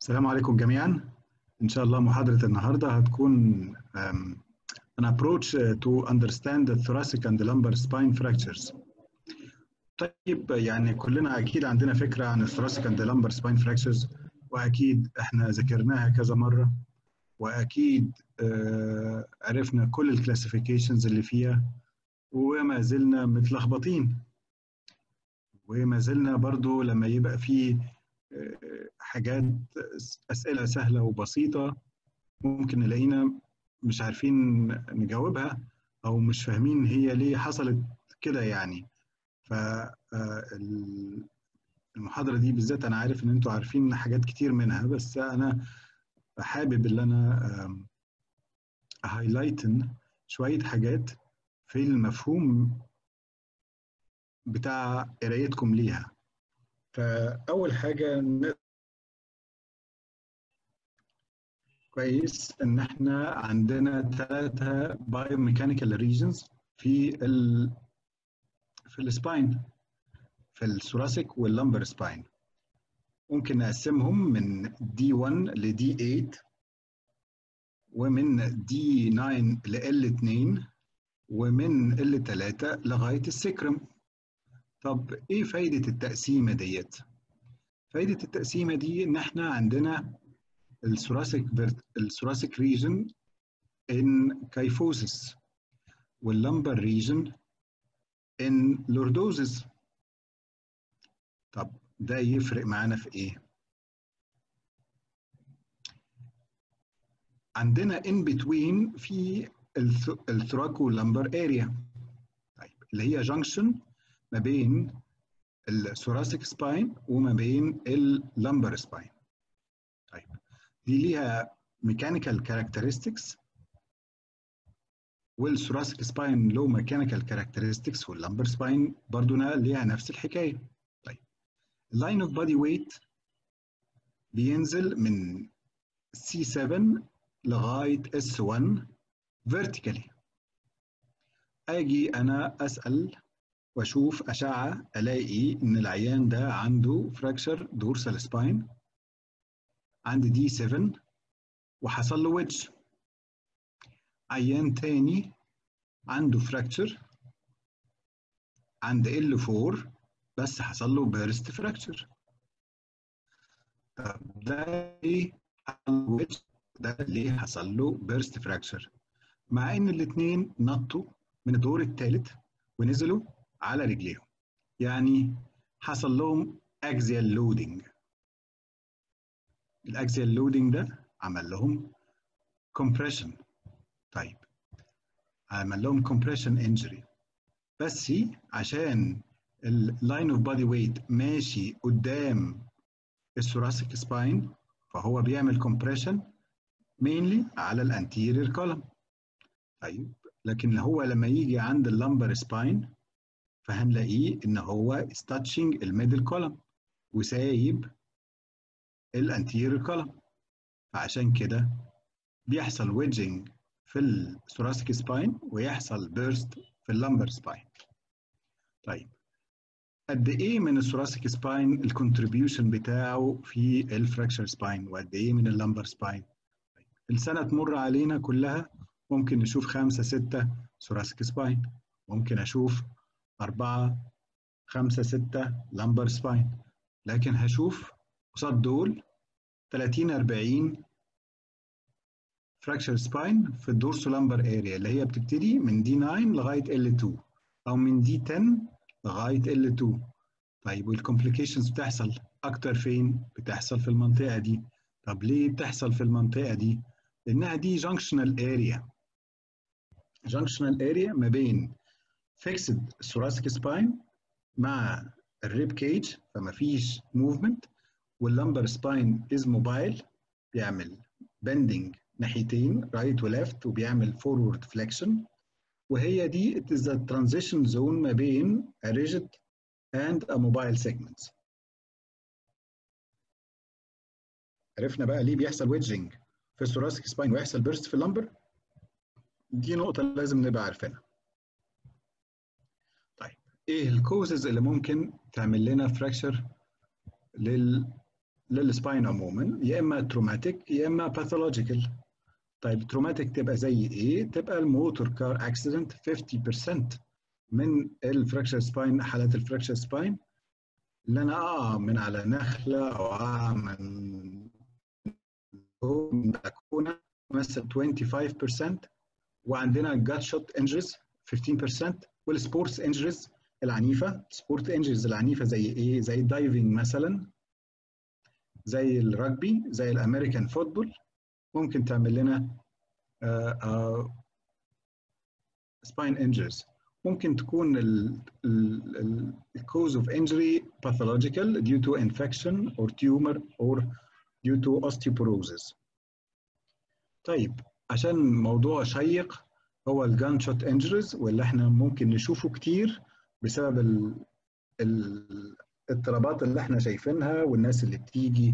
السلام عليكم جميعا إن شاء الله محاضرة النهاردة هتكون um, an approach to understand the thoracic and the lumbar spine fractures طيب يعني كلنا أكيد عندنا فكرة عن الثوراسيك and the lumbar spine fractures وأكيد إحنا ذاكرناها كذا مرة وأكيد uh, عرفنا كل الكلاسيفيكيشنز اللي فيها وما زلنا متلخبطين وما زلنا برضو لما يبقى فيه حاجات أسئلة سهلة وبسيطة ممكن نلاقينا مش عارفين نجاوبها أو مش فاهمين هي ليه حصلت كده يعني فالمحاضرة دي بالذات أنا عارف إن أنتوا عارفين حاجات كتير منها بس أنا حابب إن أنا هايلايتن شوية حاجات في المفهوم بتاع قرايتكم ليها فأول حاجة كويس إن إحنا عندنا ثلاثة بايوميكانيكال ريجنز في ال في السباين في الثوراسيك واللمبر سباين ممكن نقسمهم من D1 ل D8 ومن D9 ل L2 ومن L3 لغاية السكرم طب ايه فايدة التقسيمة ديت؟ فايدة التقسيمة دي ان احنا عندنا الثوراسيك الثوراسيك ريجن ان كايفوزس واللمبر ريجن ان لوردوزس طب ده يفرق معانا في ايه؟ عندنا ان بتوين في الثراكو لمبر اريا طيب اللي هي جانكشن ما بين الثوراسيك سباين وما بين اللمبر سباين طيب دي ليها ميكانيكال كاركترستكس والثوراسيك سباين له ميكانيكال كاركترستكس واللمبر سباين برضو ليها نفس الحكايه طيب اللاين اوف بادي ويت بينزل من C7 لغايه S1 vertically اجي انا اسال واشوف اشعه الاقي ان العيان ده عنده فراكشر دورسال سباين عند دي 7 وحصل له ويدج عيان تاني عنده فراكشر عند ال 4 بس حصل له بيرست فراكشر طب ده ليه حصل ده ليه حصل له بيرست فراكشر مع ان الاثنين نطوا من الدور الثالث ونزلوا على رجليهم يعني حصل لهم اكزيال لودنج الاكزيال لودنج ده عمل لهم كومبريشن طيب عمل لهم كومبريشن انجري بس عشان اللاين اوف بادي ويت ماشي قدام الثوراسيك سباين فهو بيعمل كومبريشن مينلي على الانتيرير كولم طيب لكن هو لما يجي عند اللمبر سباين فهنلاقيه ان هو ستاتشنج الميدل كولم وسايب الانتيريور كولم فعشان كده بيحصل ويدجنج في الثوراسيك سباين ويحصل بيرست في اللمبر سباين طيب قد ايه من الثوراسيك سباين الكونتريبيوشن بتاعه في الفراكشر سباين وقد ايه من اللمبر سباين طيب. السنه تمر علينا كلها ممكن نشوف خمسة ستة ثوراسيك سباين ممكن أشوف أربعة خمسة ستة لمبر سباين لكن هشوف قصاد دول 30 40 فراكشر سباين في الدورسو لمبر اريا اللي هي بتبتدي من دي 9 لغايه ال 2 او من دي 10 لغايه ال 2 طيب والكومبليكيشنز بتحصل اكتر فين؟ بتحصل في المنطقه دي طب ليه بتحصل في المنطقه دي؟ لانها دي جانكشنال اريا جانكشنال اريا ما بين فيكسد ثوراسيك سباين مع الريب كيج فما فيش موفمنت واللمبر سباين از موبايل بيعمل بندنج ناحيتين رايت وليفت وبيعمل فورورد فليكشن وهي دي it is the transition zone ما بين a rigid and a mobile segments عرفنا بقى ليه بيحصل ويدجنج في الثوراسيك سباين ويحصل بيرست في اللمبر دي نقطة لازم نبقى عارفينها طيب ايه الكوزز اللي ممكن تعمل لنا فراكشر لل للسباين عموما يا اما تروماتيك يا اما باثولوجيكال طيب تروماتيك تبقى زي ايه؟ تبقى الموتور كار اكسيدنت 50% من الفراكشر سباين حالات الفراكشر سباين اللي انا اقع من على نخله او اقع من بلكونه مثلا 25% وعندنا جات شوت انجريز 15% والسبورتس انجريز العنيفه سبورت انجريز العنيفه زي ايه؟ زي الدايفنج مثلا زي الرجبي زي الامريكان فوتبول ممكن تعمل لنا سباين انجريز ممكن تكون الكوز اوف انجري pathological due to infection or tumor or due to osteoporosis. طيب عشان موضوع شيق هو الجان شوت انجريز واللي احنا ممكن نشوفه كتير بسبب ال الاضطرابات اللي احنا شايفينها والناس اللي بتيجي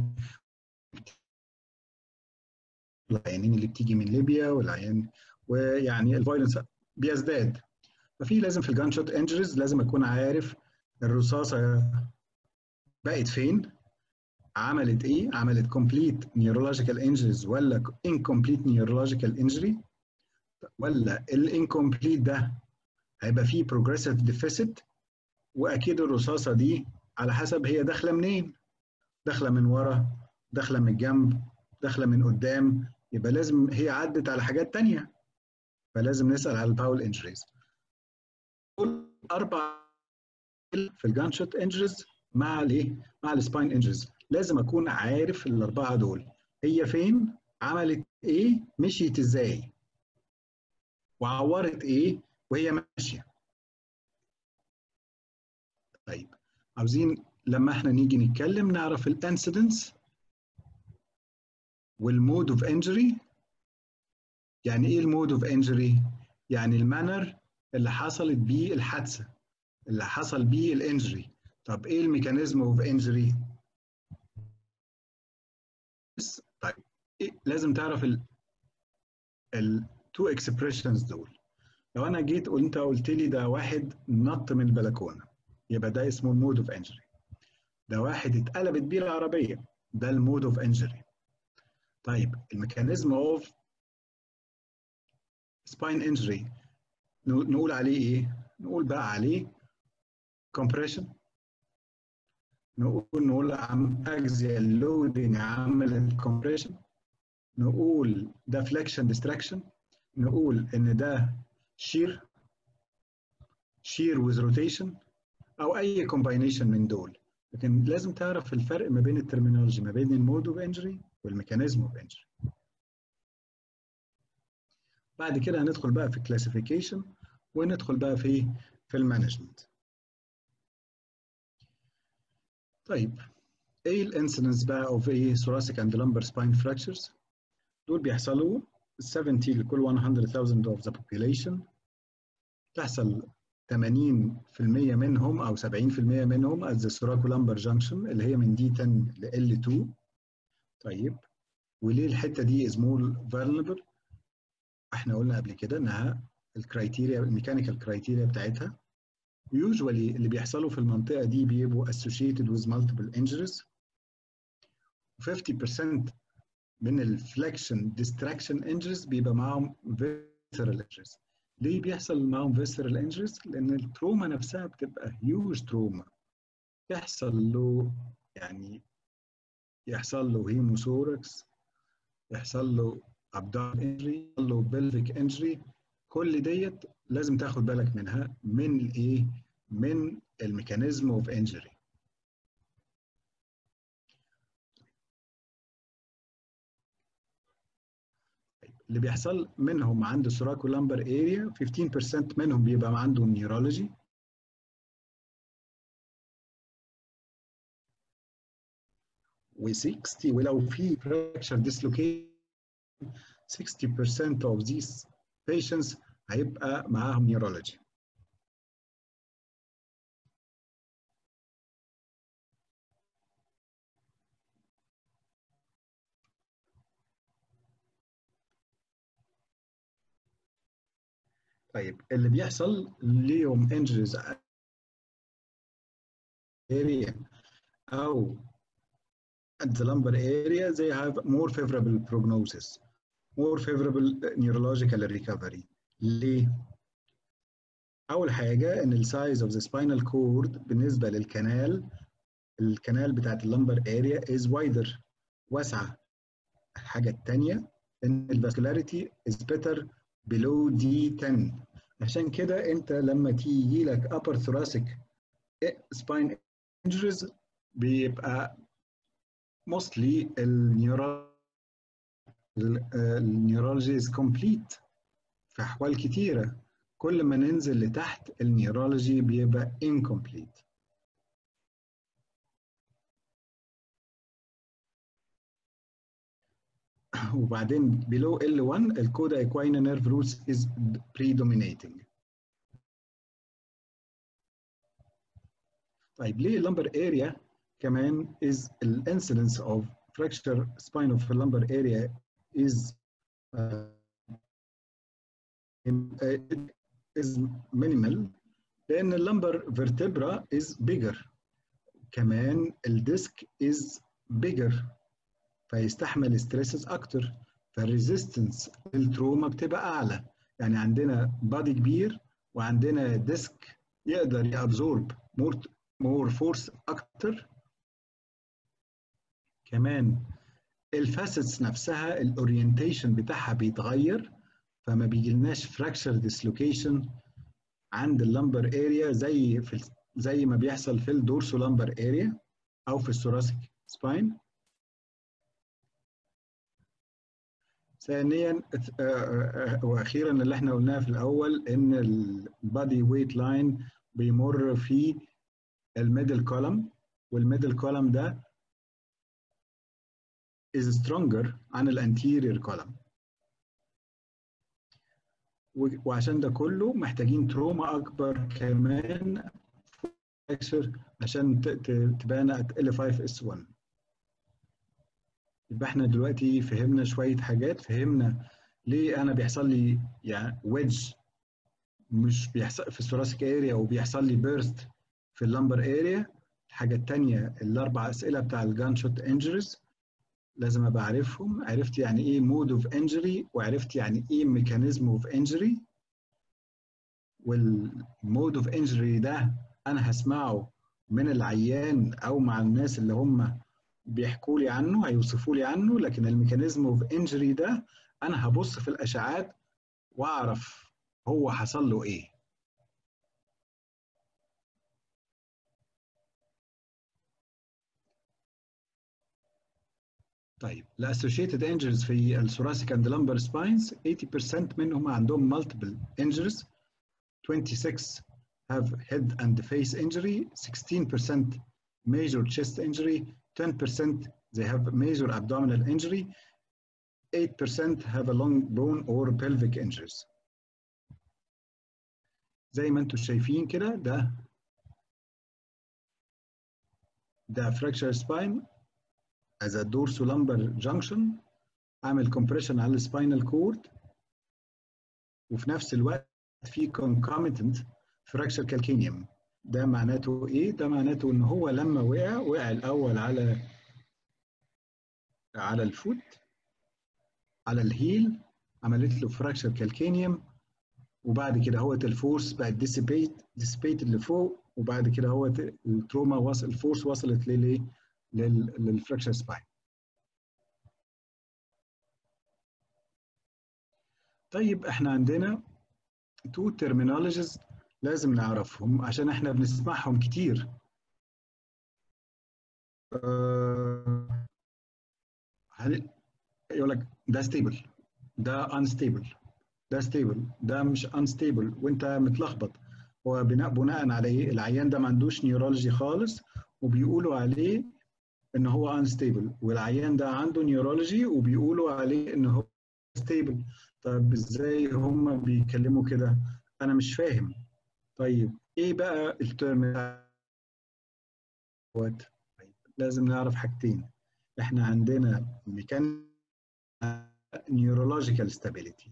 العيانين اللي بتيجي من ليبيا والعيان ويعني الفايلنس بيزداد ففي لازم في الجان شوت انجريز لازم اكون عارف الرصاصه بقت فين عملت ايه عملت كومبليت نيورولوجيكال انجريز ولا انكمبليت نيورولوجيكال انجري ولا الانكمبليت ده هيبقى فيه بروجريسيف ديفيسيت واكيد الرصاصه دي على حسب هي داخله منين داخله من ورا داخله من الجنب داخله من قدام يبقى لازم هي عدت على حاجات تانية فلازم نسال على الباول انجريز اربع في الجان شوت انجريز مع الايه مع السباين انجريز لازم اكون عارف الاربعه دول هي فين عملت ايه مشيت ازاي وعورت ايه وهي ماشيه طيب عاوزين لما احنا نيجي نتكلم نعرف الانسيدنس والمود اوف انجري يعني ايه المود اوف انجري يعني المانر اللي حصلت بيه الحادثه اللي حصل بيه الانجري طب ايه الميكانيزم اوف انجري طيب إيه؟ لازم تعرف ال التو اكسبريشنز دول لو انا جيت وانت قلت لي ده واحد نط من البلكونه يبقى ده اسمه المود اوف انجري ده واحد اتقلبت بيه العربيه ده المود اوف انجري طيب الميكانيزم اوف سباين انجري نقول عليه ايه نقول بقى عليه compression نقول نقول عم axial loading عمل compression نقول deflection distraction نقول ان ده shear shear with rotation او اي combination من دول لكن لازم تعرف الفرق ما بين الترمينولوجي ما بين المود اوف انجري والميكانيزم اوف انجري بعد كده هندخل بقى في الكلاسيفيكيشن وندخل بقى في في المانجمنت طيب ايه الانسيدنس بقى اوف ايه thoracic and lumbar spine fractures دول بيحصلوا 70 لكل 100,000 of the population تحصل 80% منهم او 70% منهم at the thoracolumbar junction اللي هي من D10 ل L2 طيب وليه الحته دي is more vulnerable احنا قلنا قبل كده انها الكرايتيريا الميكانيكال كرايتيريا بتاعتها يوجوالي اللي بيحصلوا في المنطقه دي بيبقوا associated with multiple injuries 50% من الفليكشن ديستراكشن انجريز بيبقى معاهم visceral injuries ليه بيحصل معاهم visceral injuries؟ لان التروما نفسها بتبقى هيوج تروما يحصل له يعني يحصل له هيموثوركس يحصل له abdominal injury يحصل له pelvic injury كل ديت لازم تاخد بالك منها من الايه؟ من الميكانيزم اوف انجري اللي بيحصل منهم عند السوراكو لامبر اريا 15% منهم بيبقى عندهم نيورولوجي و60 ولو في fracture dislocation 60% of these patients هيبقى معاهم نيورولوجي طيب اللي بيحصل ليهم انجريز اريا او at the lumbar area they have more favorable prognosis more favorable neurological recovery ليه؟ أول حاجة إن السايز of the spinal cord بالنسبة للكنال الكنال بتاعت اللمبر area is wider واسعة الحاجة التانية إن الفاسكولاريتي is better below D10 عشان كده أنت لما تيجي لك upper thoracic spine injuries بيبقى mostly النيورال النيورولوجي is complete في أحوال كتيرة كل ما ننزل لتحت النيورولوجي بيبقى incomplete وبعدين below L1 الكودا equina nerve roots is predominating طيب ليه اللمبر اريا كمان is the incidence of fracture spine of the lumbar area is uh, is minimal لأن اللمبر vertebra is bigger كمان الديسك is bigger فيستحمل ستريسز أكتر فالريزيستنس للتروما بتبقى أعلى يعني عندنا بادي كبير وعندنا ديسك يقدر يابزورب مور مور فورس أكتر كمان الفاسيتس نفسها الاورينتيشن بتاعها بيتغير فما بيجيلناش فراكشر ديسلوكيشن عند اللمبر اريا زي في زي ما بيحصل في الدورسو لمبر اريا او في الثوراسيك سباين ثانيا واخيرا اللي احنا قلناه في الاول ان البادي ويت لاين بيمر في الميدل كولم والميدل كولم ده is stronger عن الانتيريور كولم وعشان ده كله محتاجين تروما اكبر كمان عشان تبان L5S1 يبقى احنا دلوقتي فهمنا شويه حاجات فهمنا ليه انا بيحصل لي يعني ويدج مش بيحصل في الثوراسيك اريا وبيحصل لي بيرست في اللمبر اريا الحاجه الثانيه الاربع اسئله بتاع الجان شوت انجريز لازم ابقى عارفهم عرفت يعني ايه مود اوف انجري وعرفت يعني ايه ميكانيزم اوف انجري والمود اوف انجري ده انا هسمعه من العيان او مع الناس اللي هم بيحكوا لي عنه هيوصفوا لي عنه لكن الميكانيزم اوف انجري ده انا هبص في الاشعاعات واعرف هو حصل له ايه طيب الاسوشيتد انجريز في الثوراسيك اند لمبر سباينز 80% منهم عندهم multiple injuries 26 have head and face injury 16% major chest injury 10% they have major abdominal injury 8% have a long bone or pelvic injuries زي ما انتم شايفين كده ده ده fracture spine as a dorsolumbar junction عامل compression على السباينال كورد وفي نفس الوقت في concomitant fracture calcaneum ده معناته ايه؟ ده معناته ان هو لما وقع وقع الاول على على الفوت على الهيل عملت له فراكشر كالكينيوم وبعد كده هو الفورس بقت ديسيبيت ديسيبيت اللي فوق وبعد كده هو التروما وصل الفورس وصلت للايه؟ للفراكشر سباين. طيب احنا عندنا تو ترمينولوجيز لازم نعرفهم عشان احنا بنسمعهم كتير. أه يقول لك ده ستيبل ده انستيبل ده ستيبل ده مش انستيبل وانت متلخبط هو بناء بناء على ايه العيان ده ما عندوش نيورولوجي خالص وبيقولوا عليه ان هو انستيبل والعيان ده عنده نيورولوجي وبيقولوا عليه ان هو ستيبل طب ازاي هم بيتكلموا كده انا مش فاهم طيب ايه بقى الترم دوت طيب لازم نعرف حاجتين احنا عندنا ميكان نيورولوجيكال ستابيليتي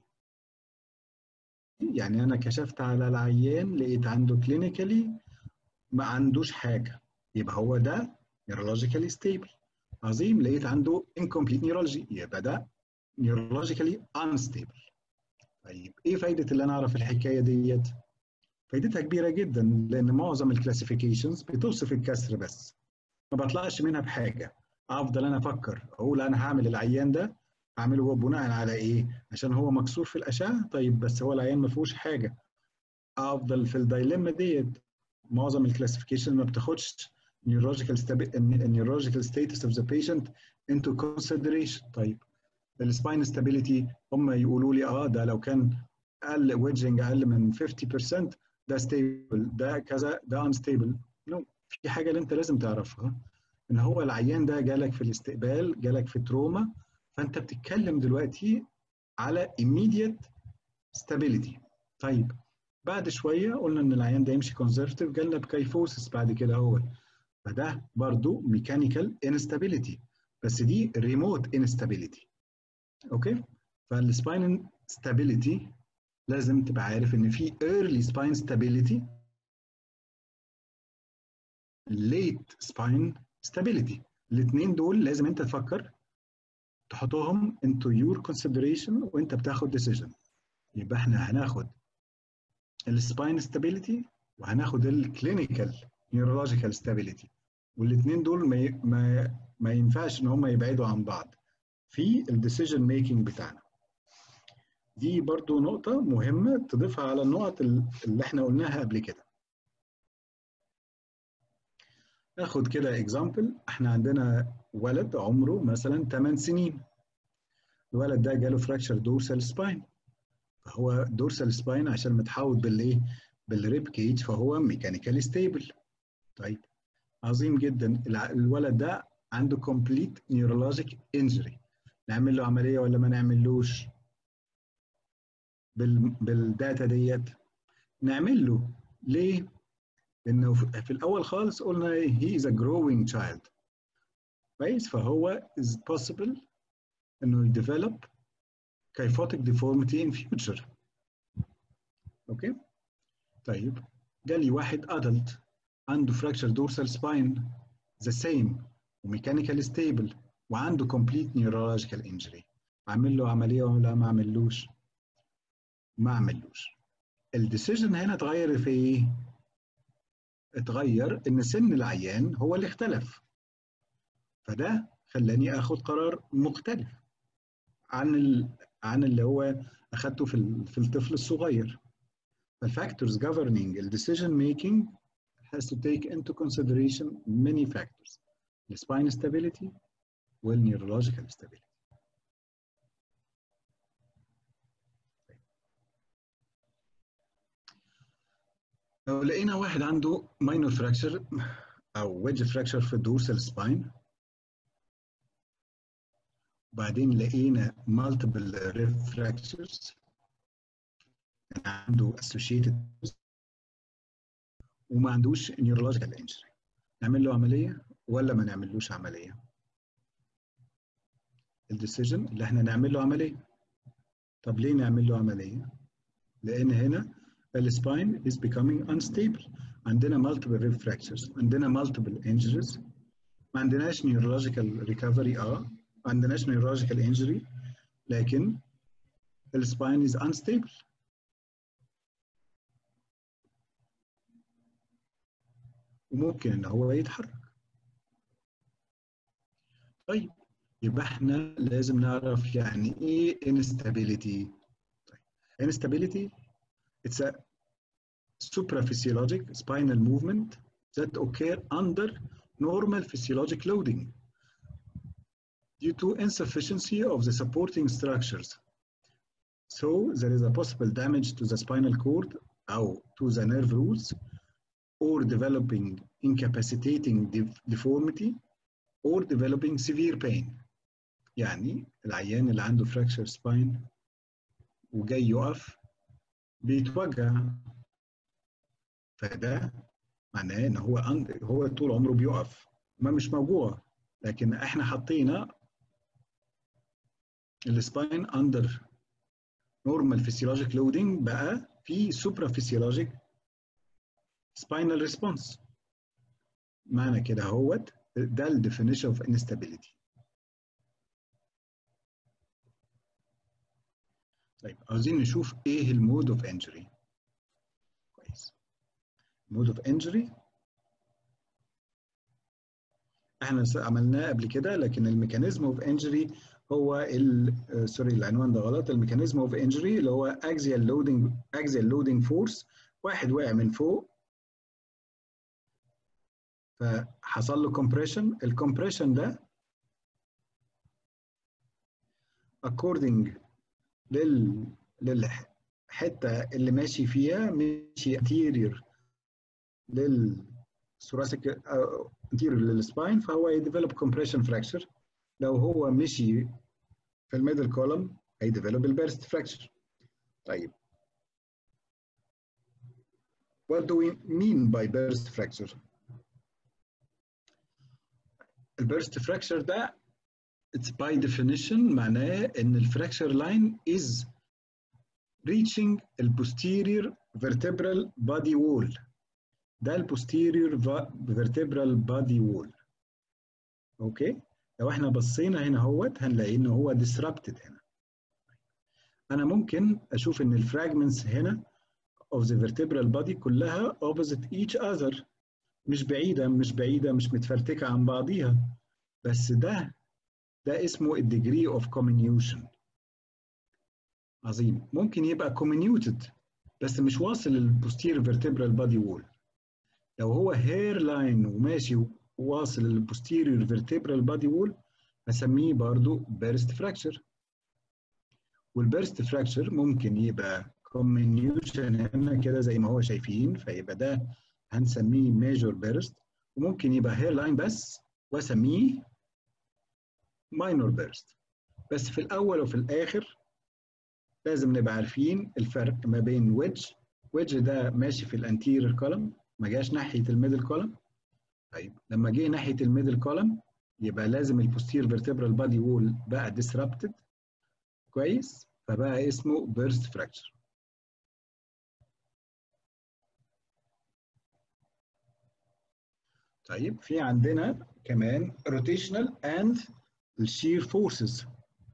يعني انا كشفت على العيان لقيت عنده كلينيكالي ما عندوش حاجه يبقى هو ده نيورولوجيكالي ستيبل عظيم لقيت عنده incomplete neurology يبقى ده neurologically unstable طيب ايه فايده اللي انا اعرف الحكايه ديت فايدتها كبيره جدا لان معظم الكلاسيفيكيشنز بتوصف الكسر بس ما بطلعش منها بحاجه افضل انا افكر اقول انا هعمل العيان ده هعمله بناء على ايه عشان هو مكسور في الاشعه طيب بس هو العيان ما فيهوش حاجه افضل في الدايليما ديت معظم الكلاسيفيكيشن ما بتاخدش neurological neurological status of the patient into consideration طيب السباين ستابيليتي هم يقولوا لي اه ده لو كان اقل ويدجنج اقل من 50% ده ستيبل ده كذا ده انستيبل نو في حاجه اللي انت لازم تعرفها ان هو العيان ده جالك في الاستقبال جالك في تروما فانت بتتكلم دلوقتي على immediate stability طيب بعد شويه قلنا ان العيان ده يمشي كونزرفتيف جالنا بكيفوسس بعد كده هو فده برضو ميكانيكال انستابيليتي بس دي ريموت انستابيليتي اوكي فالسباين ستابيليتي لازم تبقى عارف ان في early spine stability late spine stability الاثنين دول لازم انت تفكر تحطهم into your consideration وانت بتاخد decision يبقى احنا هناخد السباين stability وهناخد الكلينيكال neurological stability والاثنين دول ما ما ما ينفعش ان هم يبعدوا عن بعض في الديسيجن ميكنج بتاعنا دي برضو نقطة مهمة تضيفها على النقط اللي احنا قلناها قبل كده ناخد كده اكزامبل احنا عندنا ولد عمره مثلا 8 سنين الولد ده جاله فراكشر دورسال سباين فهو دورسال سباين عشان متحوط بالايه بالريب كيج فهو ميكانيكالي ستيبل طيب عظيم جدا الولد ده عنده كومبليت نيورولوجيك انجري نعمل له عمليه ولا ما نعملوش بال بالداتا ديت نعمل له ليه لانه في الاول خالص قلنا he is a growing child كويس فهو is possible انه يديفلوب kyphotic deformity in future اوكي طيب جالي واحد adult عنده fracture dorsal spine the same وميكانيكال ستيبل وعنده complete neurological injury اعمل له عمليه ولا ما اعملوش ما اعملوش الديسيجن هنا اتغير في ايه اتغير ان سن العيان هو اللي اختلف فده خلاني اخد قرار مختلف عن ال... عن اللي هو اخدته في في الطفل الصغير فالفاكتورز governing the decision making has to take into consideration many factors the spine stability والneurological stability لو لقينا واحد عنده minor fracture او wedge fracture في الدورسال سباين وبعدين لقينا multiple rib fractures عنده associated وما عندوش neurological injury نعمل له عمليه ولا ما نعملوش عمليه الديسيجن اللي احنا نعمل له عمليه طب ليه نعمل له عمليه لان هنا السباين is becoming unstable عندنا multiple rib fractures عندنا multiple injuries ما عندناش neurological recovery اه ما عندناش neurological injury لكن السباين is unstable وممكن ان هو يتحرك طيب يبقى احنا لازم نعرف يعني ايه instability طيب instability it's a supraphysiologic spinal movement that occur under normal physiologic loading due to insufficiency of the supporting structures. So there is a possible damage to the spinal cord or to the nerve roots or developing incapacitating deformity or developing severe pain. يعني العيان اللي عنده fracture spine وجاي يقف بيتوجع فده معناه ان هو هو طول عمره بيقف ما مش موجوع لكن احنا حطينا السباين اندر نورمال فيسيولوجيك لودنج بقى في سوبرا فيسيولوجيك سباينال ريسبونس معنى كده هوت ده الديفينيشن اوف انستابيليتي طيب عاوزين نشوف ايه المود اوف انجري كويس مود اوف انجري احنا عملناه قبل كده لكن الميكانيزم اوف انجري هو سوري العنوان ده غلط الميكانيزم اوف انجري اللي هو اكزيال لودنج اكزيال لودنج فورس واحد وقع من فوق فحصل له كومبريشن الكومبريشن ده according لل للحته اللي ماشي فيها ماشي anterior للثوراسيك anterior للسباين فهو يديفلوب compression fracture لو هو مشي في الميدل كولوم هيديفلوب البيرست fracture طيب What do we mean by burst fracture? البيرست fracture ده it's by definition معناه ان الفراكشر لاين is reaching the posterior vertebral body wall ده ال posterior vertebral body wall اوكي لو احنا بصينا هنا اهوت هنلاقي ان هو disrupted هنا انا ممكن اشوف ان الفراجمنتس هنا of the vertebral body كلها opposite each other مش بعيدة مش بعيدة مش متفرتكة عن بعضيها بس ده ده اسمه الديجري اوف comminution عظيم ممكن يبقى comminuted بس مش واصل للبوستير vertebral body wall لو هو هير لاين وماشي واصل للبوستيريور vertebral body wall هسميه برضو burst fracture والبرست fracture ممكن يبقى comminution هنا كده زي ما هو شايفين فيبقى ده هنسميه major burst وممكن يبقى هير لاين بس واسميه minor burst بس في الأول وفي الآخر لازم نبقى عارفين الفرق ما بين ويدج ويدج ده ماشي في الانتيرير كولم ما جاش ناحية الميدل كولم طيب لما جه ناحية الميدل كولم يبقى لازم البوستير فيرتبرال بادي وول بقى disrupted كويس فبقى اسمه burst fracture طيب في عندنا كمان rotational and الشير فورسز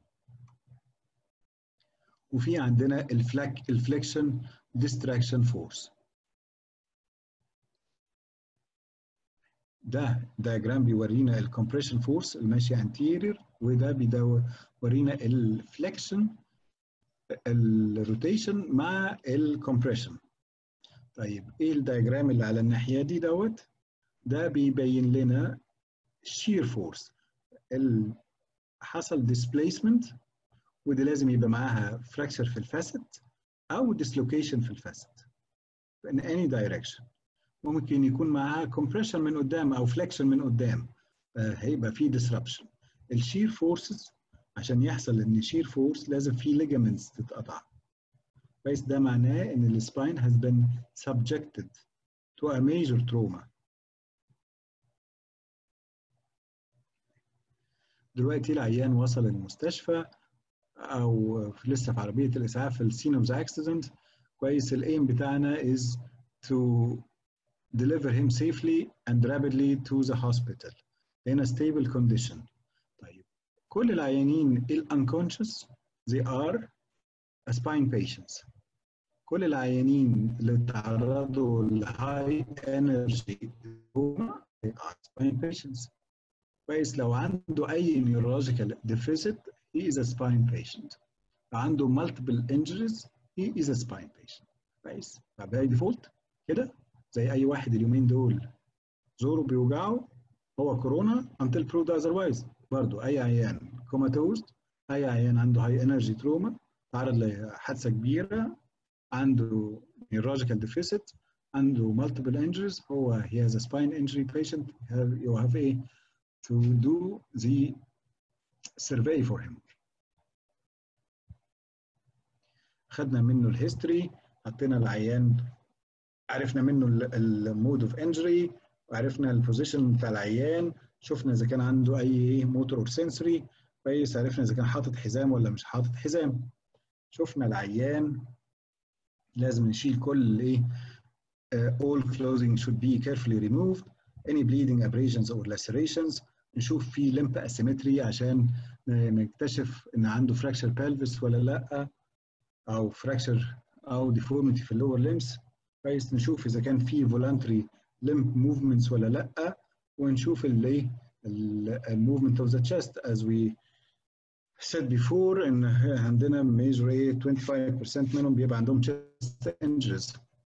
وفي عندنا الفلك الفليكشن ديستراكشن فورس ده دياجرام بيورينا الكمبريشن فورس الماشي انتيرير وده بيورينا الفليكشن الروتيشن مع الكمبريشن طيب ايه الدياجرام اللي على الناحيه دي دوت ده بيبين لنا shear force حصل displacement ودي لازم يبقى معاها fracture في الفاسد او dislocation في الفاسد in any direction ممكن يكون معاها compression من قدام او flexion من قدام هيبقى في disruption الشير فورسز عشان يحصل ان شير فورس لازم في ligaments تتقطع كويس ده معناه ان السباين has been subjected to a major trauma دلوقتي العيان وصل المستشفى او لسه في عربيه الاسعاف في السين اوف ذا اكسيدنت كويس الايم بتاعنا is to deliver him safely and rapidly to the hospital in a stable condition طيب كل العيانين unconscious they are spine patients كل العيانين اللي تعرضوا لهاي انرجي they are spine patients كويس لو عنده اي neurological deficit he is a spine patient لو عنده multiple injuries he is a spine patient كويس فباي ديفولت كده زي اي واحد اليومين دول زوره بيوجعه هو كورونا until proved otherwise برضه اي عيان كوماتوز اي عيان عنده هاي انرجي تروما تعرض لحادثه كبيره عنده neurological deficit عنده multiple injuries هو he has a spine injury patient you have a to do the survey for him. خدنا منه الهيستوري حطينا العيان عرفنا منه المود اوف انجري وعرفنا البوزيشن بتاع العيان شفنا اذا كان عنده اي موتور اور سنسوري كويس عرفنا اذا كان حاطط حزام ولا مش حاطط حزام شفنا العيان لازم نشيل كل ايه uh, all clothing should be carefully removed any bleeding abrasions or lacerations نشوف في لمب اسيمتري عشان نكتشف ان عنده فراكشر pelvis ولا لا او فراكشر او deformity في اللور limbs كويس نشوف اذا كان في voluntary limb movements ولا لا ونشوف اللي الموفمنت اوف ذا chest as we said before ان عندنا major ايه 25% منهم بيبقى عندهم chest injuries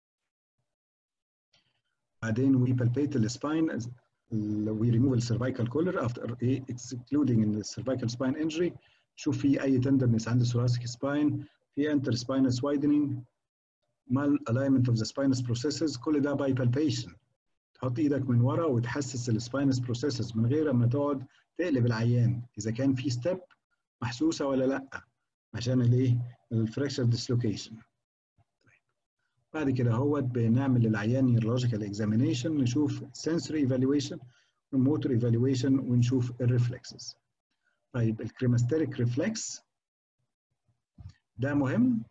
بعدين we palpate the spine we remove the cervical collar after excluding in the cervical spine injury شوف في اي tenderness عند thoracic spine في interspinous widening mal alignment of the spinous processes كل ده by palpation تحط ايدك من ورا وتحسس السباينس processes من غير ما تقعد تقلب العيان اذا كان في ستيب محسوسه ولا لا عشان الايه الفراكشر ديسلوكيشن بعد كده هو بنعمل للعيان نيورولوجيكال اكزامينيشن نشوف sensory evaluation وموتور ايفالويشن ونشوف الريفلكسز طيب الكريماستيريك ريفلكس ده مهم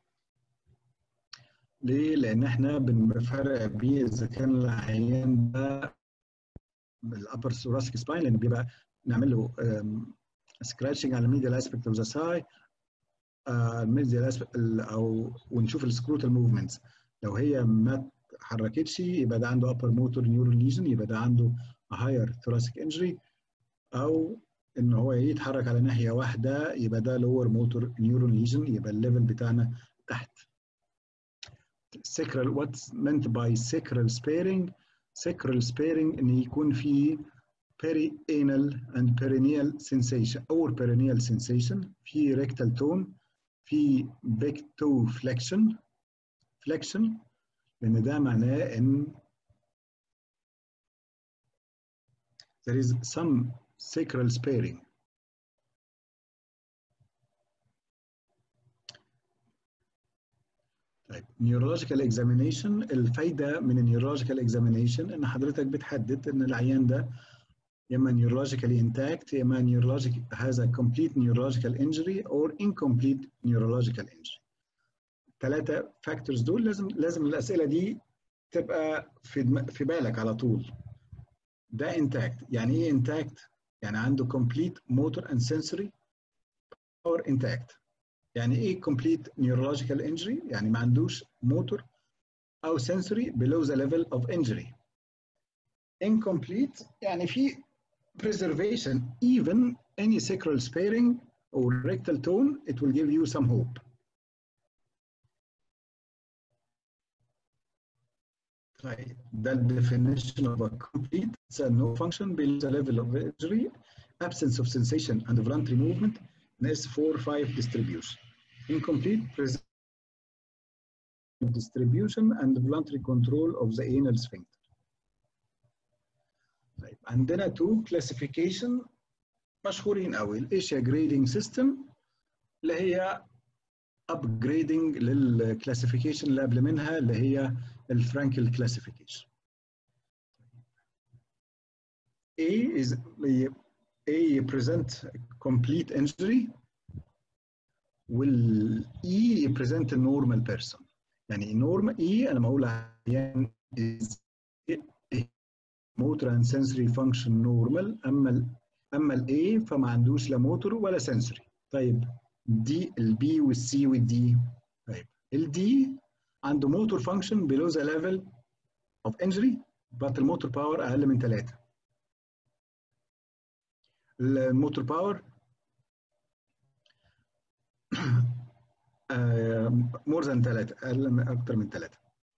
ليه؟ لأن احنا بنفرق بيه إذا كان العيان ده الأبر ثوراسيك سباين لأن بيبقى نعمل له سكراتشنج على الميديال اسبكت اوف ذا ساي الميديال اسبكت او ونشوف السكروتال موفمنتس لو هي ما اتحركتش يبقى ده عنده upper motor neural lesion يبقى ده عنده higher thoracic injury او ان هو يتحرك على ناحيه واحده يبقى ده lower motor neural lesion يبقى الليفل بتاعنا تحت sacral what's meant by sacral sparing sacral sparing ان يكون في perianal and perineal sensation or perineal sensation في rectal tone في big toe flexion flexion لان ده معناه ان there is some sacral sparing طيب neurological examination الفايده من النيورولوجيكال examination ان حضرتك بتحدد ان العيان ده يا اما neurologically intact يا اما neurologic has a complete neurological injury or incomplete neurological injury الثلاثه فاكتورز دول لازم لازم الاسئله دي تبقى في في بالك على طول ده intact يعني ايه intact يعني عنده complete motor and sensory power intact يعني ايه complete neurological injury يعني ما عندوش motor او sensory below the level of injury incomplete يعني في preservation even any sacral sparing or rectal tone it will give you some hope طيب ده definition of a complete it's a no function below the level of injury absence of sensation and voluntary movement in S4-5 distribution incomplete distribution and voluntary control of the anal sphincter طيب عندنا تو كلاسيفيكيشن مشهورين قوي الايشيا جريدنج سيستم اللي هي upgrading للكلاسيفيكيشن اللي قبل منها اللي هي الفرانكل كلاسيفيكيشن A is A present complete injury وال E present a normal person يعني normal E انا بقول عيان is motor and sensory function normal اما ال اما ال A فما عندوش لا موتور ولا sensory طيب دي البي والسي والدي طيب الدي عنده موتور فانكشن below the level of injury but الموتور باور اقل من 3 الموتور باور مور ذان 3 اقل من اكتر من 3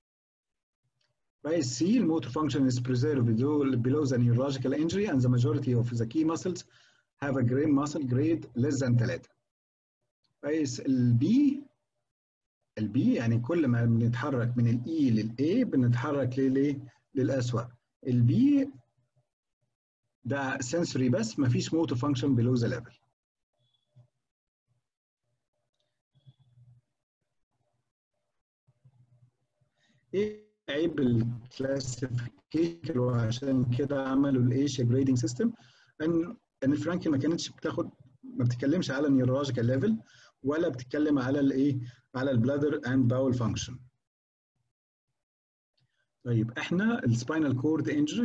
By C, the motor function is preserved below, below the neurological injury and the majority of the key muscles have a grade muscle grade less than 3. كويس البي البي يعني كل ما بنتحرك من الاي للاي بنتحرك للايه للاسوأ البي ده سنسوري بس ما فيش موتور فانكشن بلو ذا ليفل ايه عيب الكلاسيفيكيشن وعشان كده عملوا الايشيا جريدنج سيستم ان ان فرانكي ما كانتش بتاخد ما بتتكلمش على النيورولوجيكال ليفل ولا بتتكلم على الايه على البلادر اند باول فانكشن طيب احنا السباينال كورد انجريز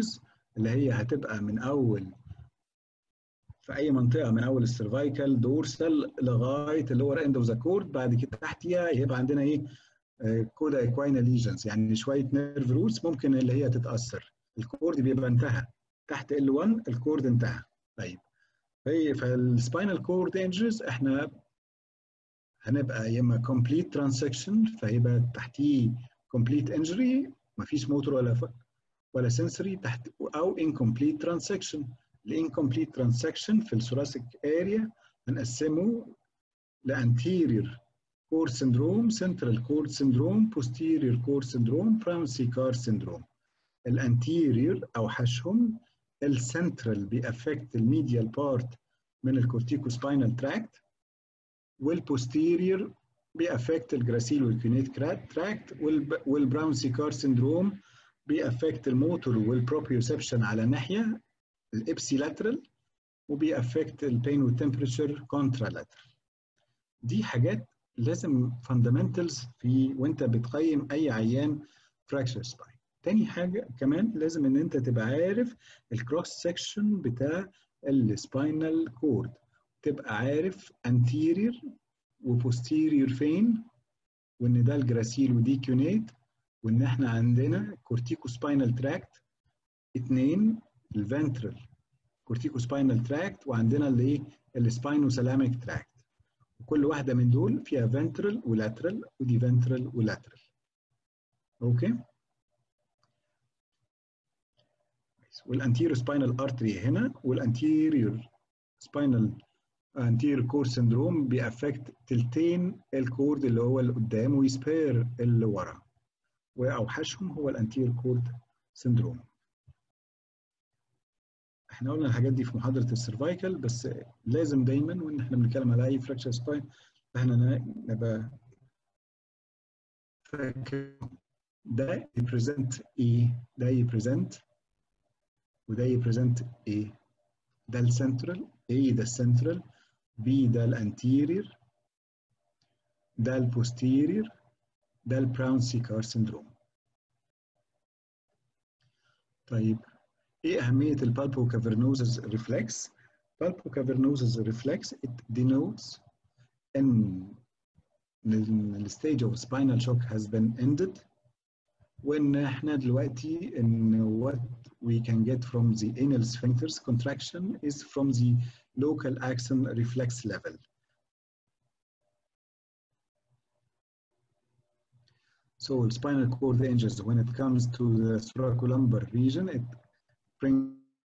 اللي هي هتبقى من اول في اي منطقه من اول السيرفايكال دورسال لغايه اللور اند اوف ذا كورد بعد كده تحتيها يبقى عندنا ايه كودا ايكواينا ليجنز يعني شويه نيرف روتس ممكن اللي هي تتاثر الكورد بيبقى انتهى تحت ال1 الكورد انتهى طيب في فالسباينال كورد انجرز احنا هنبقى يا اما كومبليت ترانسكشن فهيبقى تحتيه كومبليت انجري مفيش موتور ولا ف... ولا سنسوري تحت او incomplete transaction الانكمبليت ترانسكشن في الثوراسيك اريا هنقسمه لانتيريور كور سندروم سنترال كور سندروم بوستيريور كور سندروم برامسي كار سندروم الانتيريور اوحشهم السنترال بيأفكت الميديال بارت من الكورتيكو سباينال تراكت والبوستيريور بيأفكت الجراسيل والكينيت تراكت والبراون سيكار سندروم بيأفكت الموتور والبروبيوسبشن على ناحيه الابسي لاترال وبيأفكت البين والتمبريتشر كونترا لاترال دي حاجات لازم فاندامنتالز في وانت بتقيم اي عيان فراكشر سباين تاني حاجه كمان لازم ان انت تبقى عارف الكروس سكشن بتاع السباينال كورد تبقى عارف anterior وبوستيريور فين وان ده الجراسيل ودي كيونيت وان احنا عندنا كورتيكو سباينال تراكت اثنين الفنترال كورتيكو سباينال تراكت وعندنا الايه السباينو سلاميك تراكت وكل واحده من دول فيها فنترال ولاترال ودي فنترال ولاترال اوكي والانتيريور سباينال ارتري هنا والانتيريور سباينال anterior core syndrome بيأفكت تلتين الكورد اللي هو اللي قدام ويسبير اللي ورا واوحشهم هو الانتير كورد سندروم احنا قلنا الحاجات دي في محاضره السيرفايكال بس لازم دايما وان احنا بنتكلم على اي فراكشر سباين احنا نبقى فاكر ده يبريزنت ايه ده يبريزنت وده يبريزنت ايه ده السنترال ايه ده السنترال بي ده الانتيرير ده البوستيرير ده البراون سيكار سندروم طيب ايه اهميه البالبو كافرنوزز ريفلكس بالبو كافرنوزز ريفلكس it denotes ان the stage of spinal shock has been ended وان احنا دلوقتي ان what we can get from the anal sphincters contraction is from the local axon reflex level So spinal cord injuries, when it comes to the thoracolumbar region, it brings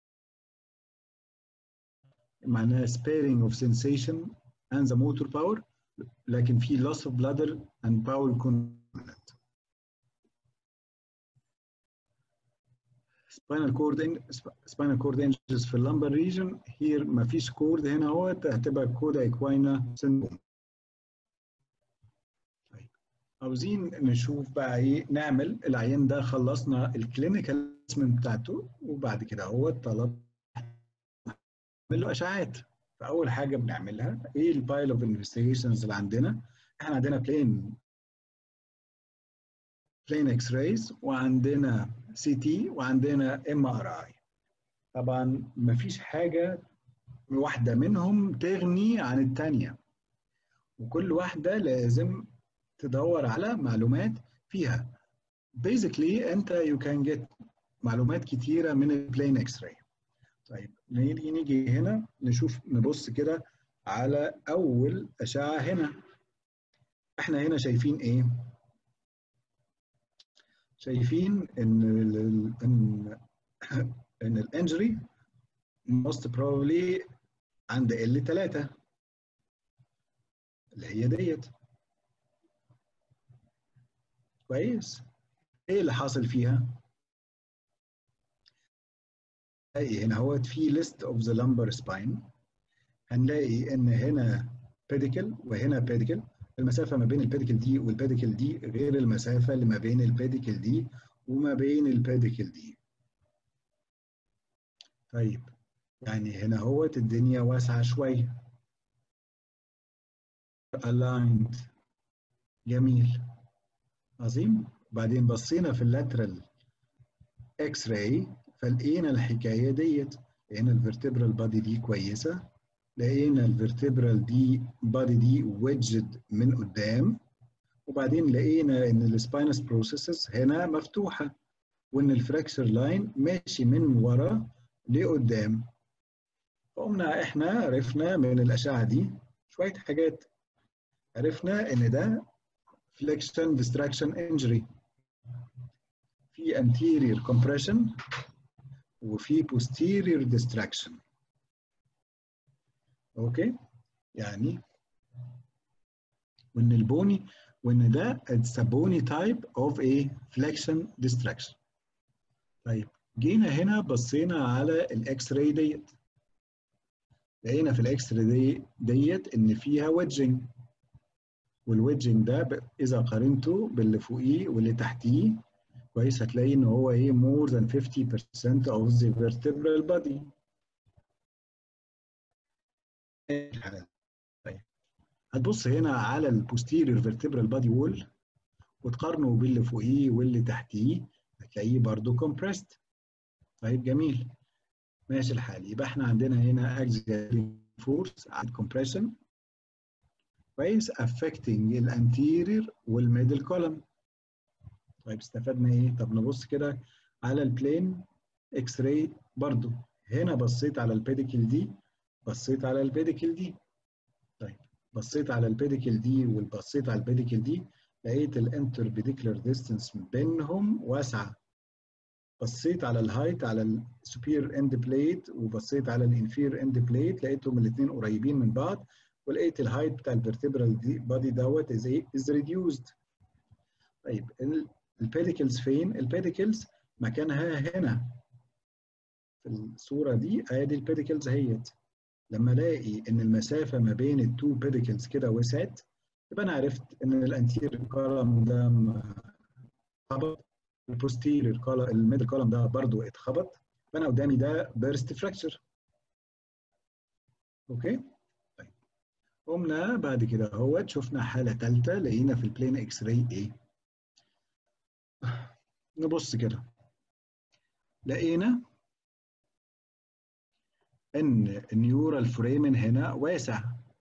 معناها sparing of sensation and the motor power لكن في loss of bladder and bowel component. spinal cord in, spinal cord injuries في lumbar region here ما فيش كورد هنا هو هتبقى كودا ايكواينا syndrome. عاوزين نشوف بقى ايه نعمل العيان ده خلصنا الكلينيكال بتاعته وبعد كده هو طلب نعمل له اشعاعات فاول حاجه بنعملها ايه البايل اوف انفستيجيشنز اللي عندنا احنا عندنا بلين بلين اكس رايز وعندنا سي تي وعندنا ام ار اي طبعا مفيش حاجه واحده منهم تغني عن الثانيه وكل واحده لازم تدور على معلومات فيها basically انت you can get معلومات كتيره من البلين اكس راي طيب نيجي نيجي هنا نشوف نبص كده على اول اشعه هنا احنا هنا شايفين ايه شايفين ان ال ان ان الانجري most probably عند ال 3 اللي هي ديت كويس ايه اللي حاصل فيها هنلاقي هنا هو في list of the lumbar spine هنلاقي ان هنا pedicle وهنا pedicle المسافة ما بين البيديكل دي والبيديكل دي غير المسافة اللي ما بين البيديكل دي وما بين البيديكل دي طيب يعني هنا هوت الدنيا واسعة شوية aligned جميل عظيم بعدين بصينا في اللاترال اكس راي فلقينا الحكايه ديت لقينا الفرتبرال بادي دي كويسه لقينا الفرتبرال دي بادي دي ويدجد من قدام وبعدين لقينا ان السباينس بروسيسز هنا مفتوحه وان الفراكشر لاين ماشي من ورا لقدام فقمنا احنا عرفنا من الاشعه دي شويه حاجات عرفنا ان ده flexion distraction injury في anterior compression وفي posterior distraction اوكي يعني وان البوني وان ده it's a bony type of a flexion distraction طيب جينا هنا بصينا على الاكس راي ديت لقينا في الاكس راي دي ديت ان فيها ويدجنج والويدجنج ده اذا قارنته باللي فوقيه واللي تحتيه كويس هتلاقي ان هو ايه more than 50% of the vertebral body طيب هتبص هنا على البوستيريور vertebral body wall وتقارنه باللي فوقيه واللي تحتيه هتلاقيه برضه compressed طيب جميل ماشي الحال يبقى احنا عندنا هنا axial force على compression كويس affecting الانتيرير والميدل كولم طيب استفدنا ايه؟ طب نبص كده على البلين اكس راي برضو هنا بصيت على البيديكل دي بصيت على البيديكل دي طيب بصيت على البيديكل دي وبصيت على البيديكل دي لقيت الانتر بيديكولار ديستانس بينهم واسعه بصيت على الهايت على السوبير اند بليت وبصيت على الانفير اند بليت لقيتهم الاثنين قريبين من بعض ولقيت الهايت بتاع الفرتبرال دي بادي دوت از ايه از ريديوزد طيب البيديكلز فين البيديكلز مكانها هنا في الصوره دي ادي البيديكلز اهيت لما الاقي ان المسافه ما بين التو بيديكلز كده وسعت يبقى انا عرفت ان الانتير كولم ده اتخبط البوستيرير كولم الميدل كولم ده برضو اتخبط فانا قدامي ده بيرست فراكشر اوكي طيب قمنا بعد كده اهوت شفنا حاله ثالثه لقينا في البلين اكس راي ايه نبص كده لقينا ان النيورال فريمن هنا واسع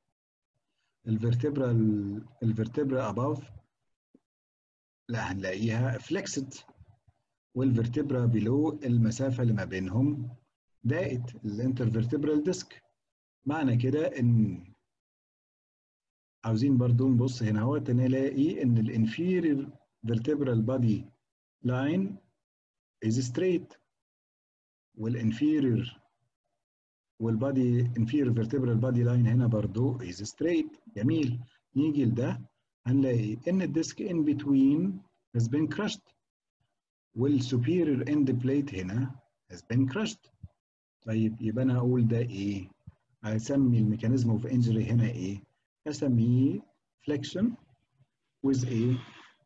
الفرتبرال الفرتبرا اباف لا هنلاقيها فليكسد والفرتبرا بيلو المسافه اللي ما بينهم ضاقت الانترفرتبرال ديسك معنى كده ان عاوزين برضو نبص هنا اهوت نلاقي ان الانفيرير vertebral body line is straight والانفيرير والبادي inferior vertebral body line هنا برضو is straight جميل نيجي لده هنلاقي ان الديسك in between has been crushed والسوبيريور end plate هنا has been crushed طيب يبقى انا اقول ده ايه؟ هسمي الميكانيزم اوف انجري هنا ايه؟ هسميه flexion with a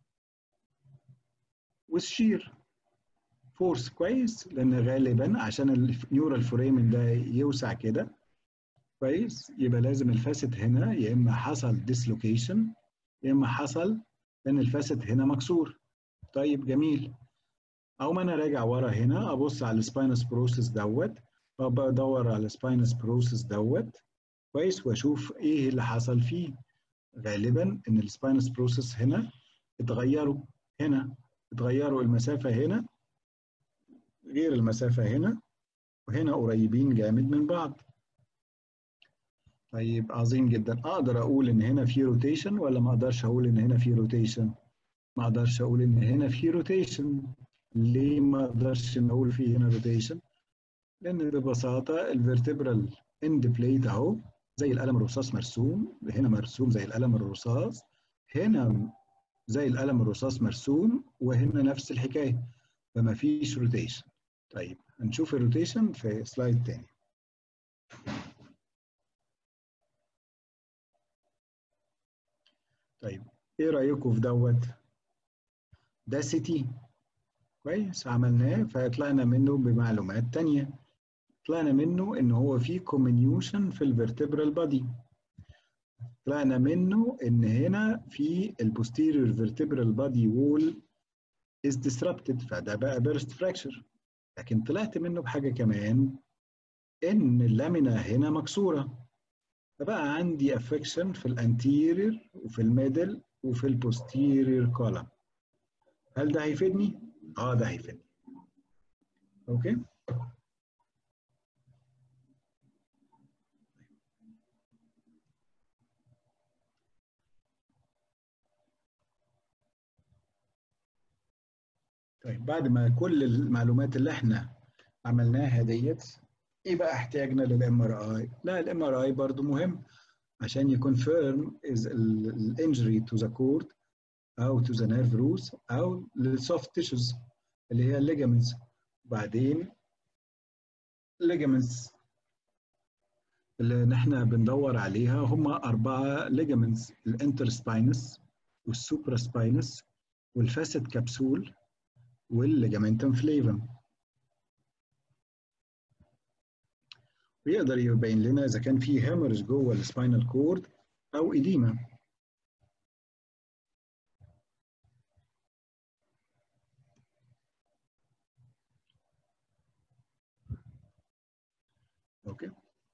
with shear فورس كويس لان غالبا عشان النيورال فريمن ده يوسع كده كويس يبقى لازم الفاسد هنا يا اما حصل ديسلوكيشن يا اما حصل ان الفاسد هنا مكسور طيب جميل او ما انا راجع ورا هنا ابص على السباينس بروسيس دوت بدور على السباينس بروسيس دوت كويس واشوف ايه اللي حصل فيه غالبا ان السباينس بروسيس هنا اتغيروا هنا اتغيروا المسافه هنا غير المسافة هنا وهنا قريبين جامد من بعض طيب عظيم جدا اقدر اقول ان هنا في روتيشن ولا ما اقدرش اقول ان هنا في روتيشن ما اقدرش اقول ان هنا في روتيشن ليه ما اقدرش نقول في هنا روتيشن لان ببساطه الفيرتبرال اند بليت اهو زي القلم الرصاص مرسوم هنا مرسوم زي القلم الرصاص هنا زي القلم الرصاص مرسوم وهنا نفس الحكايه فما فيش روتيشن طيب هنشوف الروتيشن في سلايد تاني طيب ايه رايكم في دوت ده سي تي كويس عملناه فطلعنا منه بمعلومات تانية طلعنا منه ان هو في كومينيوشن في الفرتبرال بادي طلعنا منه ان هنا في البوستيريور فيرتبرال بادي وول is disrupted فده بقى burst fracture لكن طلعت منه بحاجه كمان ان اللامينا هنا مكسوره فبقى عندي افكشن في الانتيرير وفي الميدل وفي البوستيرير كولم هل ده هيفيدني؟ اه ده هيفيدني اوكي طيب بعد ما كل المعلومات اللي احنا عملناها ديت ايه بقى احتياجنا للام ار اي؟ لا الام ار اي برضه مهم عشان يكونفيرم از الانجري تو ذا كورد او تو ذا نيرف روس او للسوفت تيشوز اللي هي الليجامنتس وبعدين الليجامنتس اللي نحن بندور عليها هم أربعة ليجامنتس الانتر سباينس والسوبرا سباينس والفاسد كبسول والليجامنتم فليفم ويقدر يبين لنا اذا كان في هامرج جوه السباينال كورد او اديما اوكي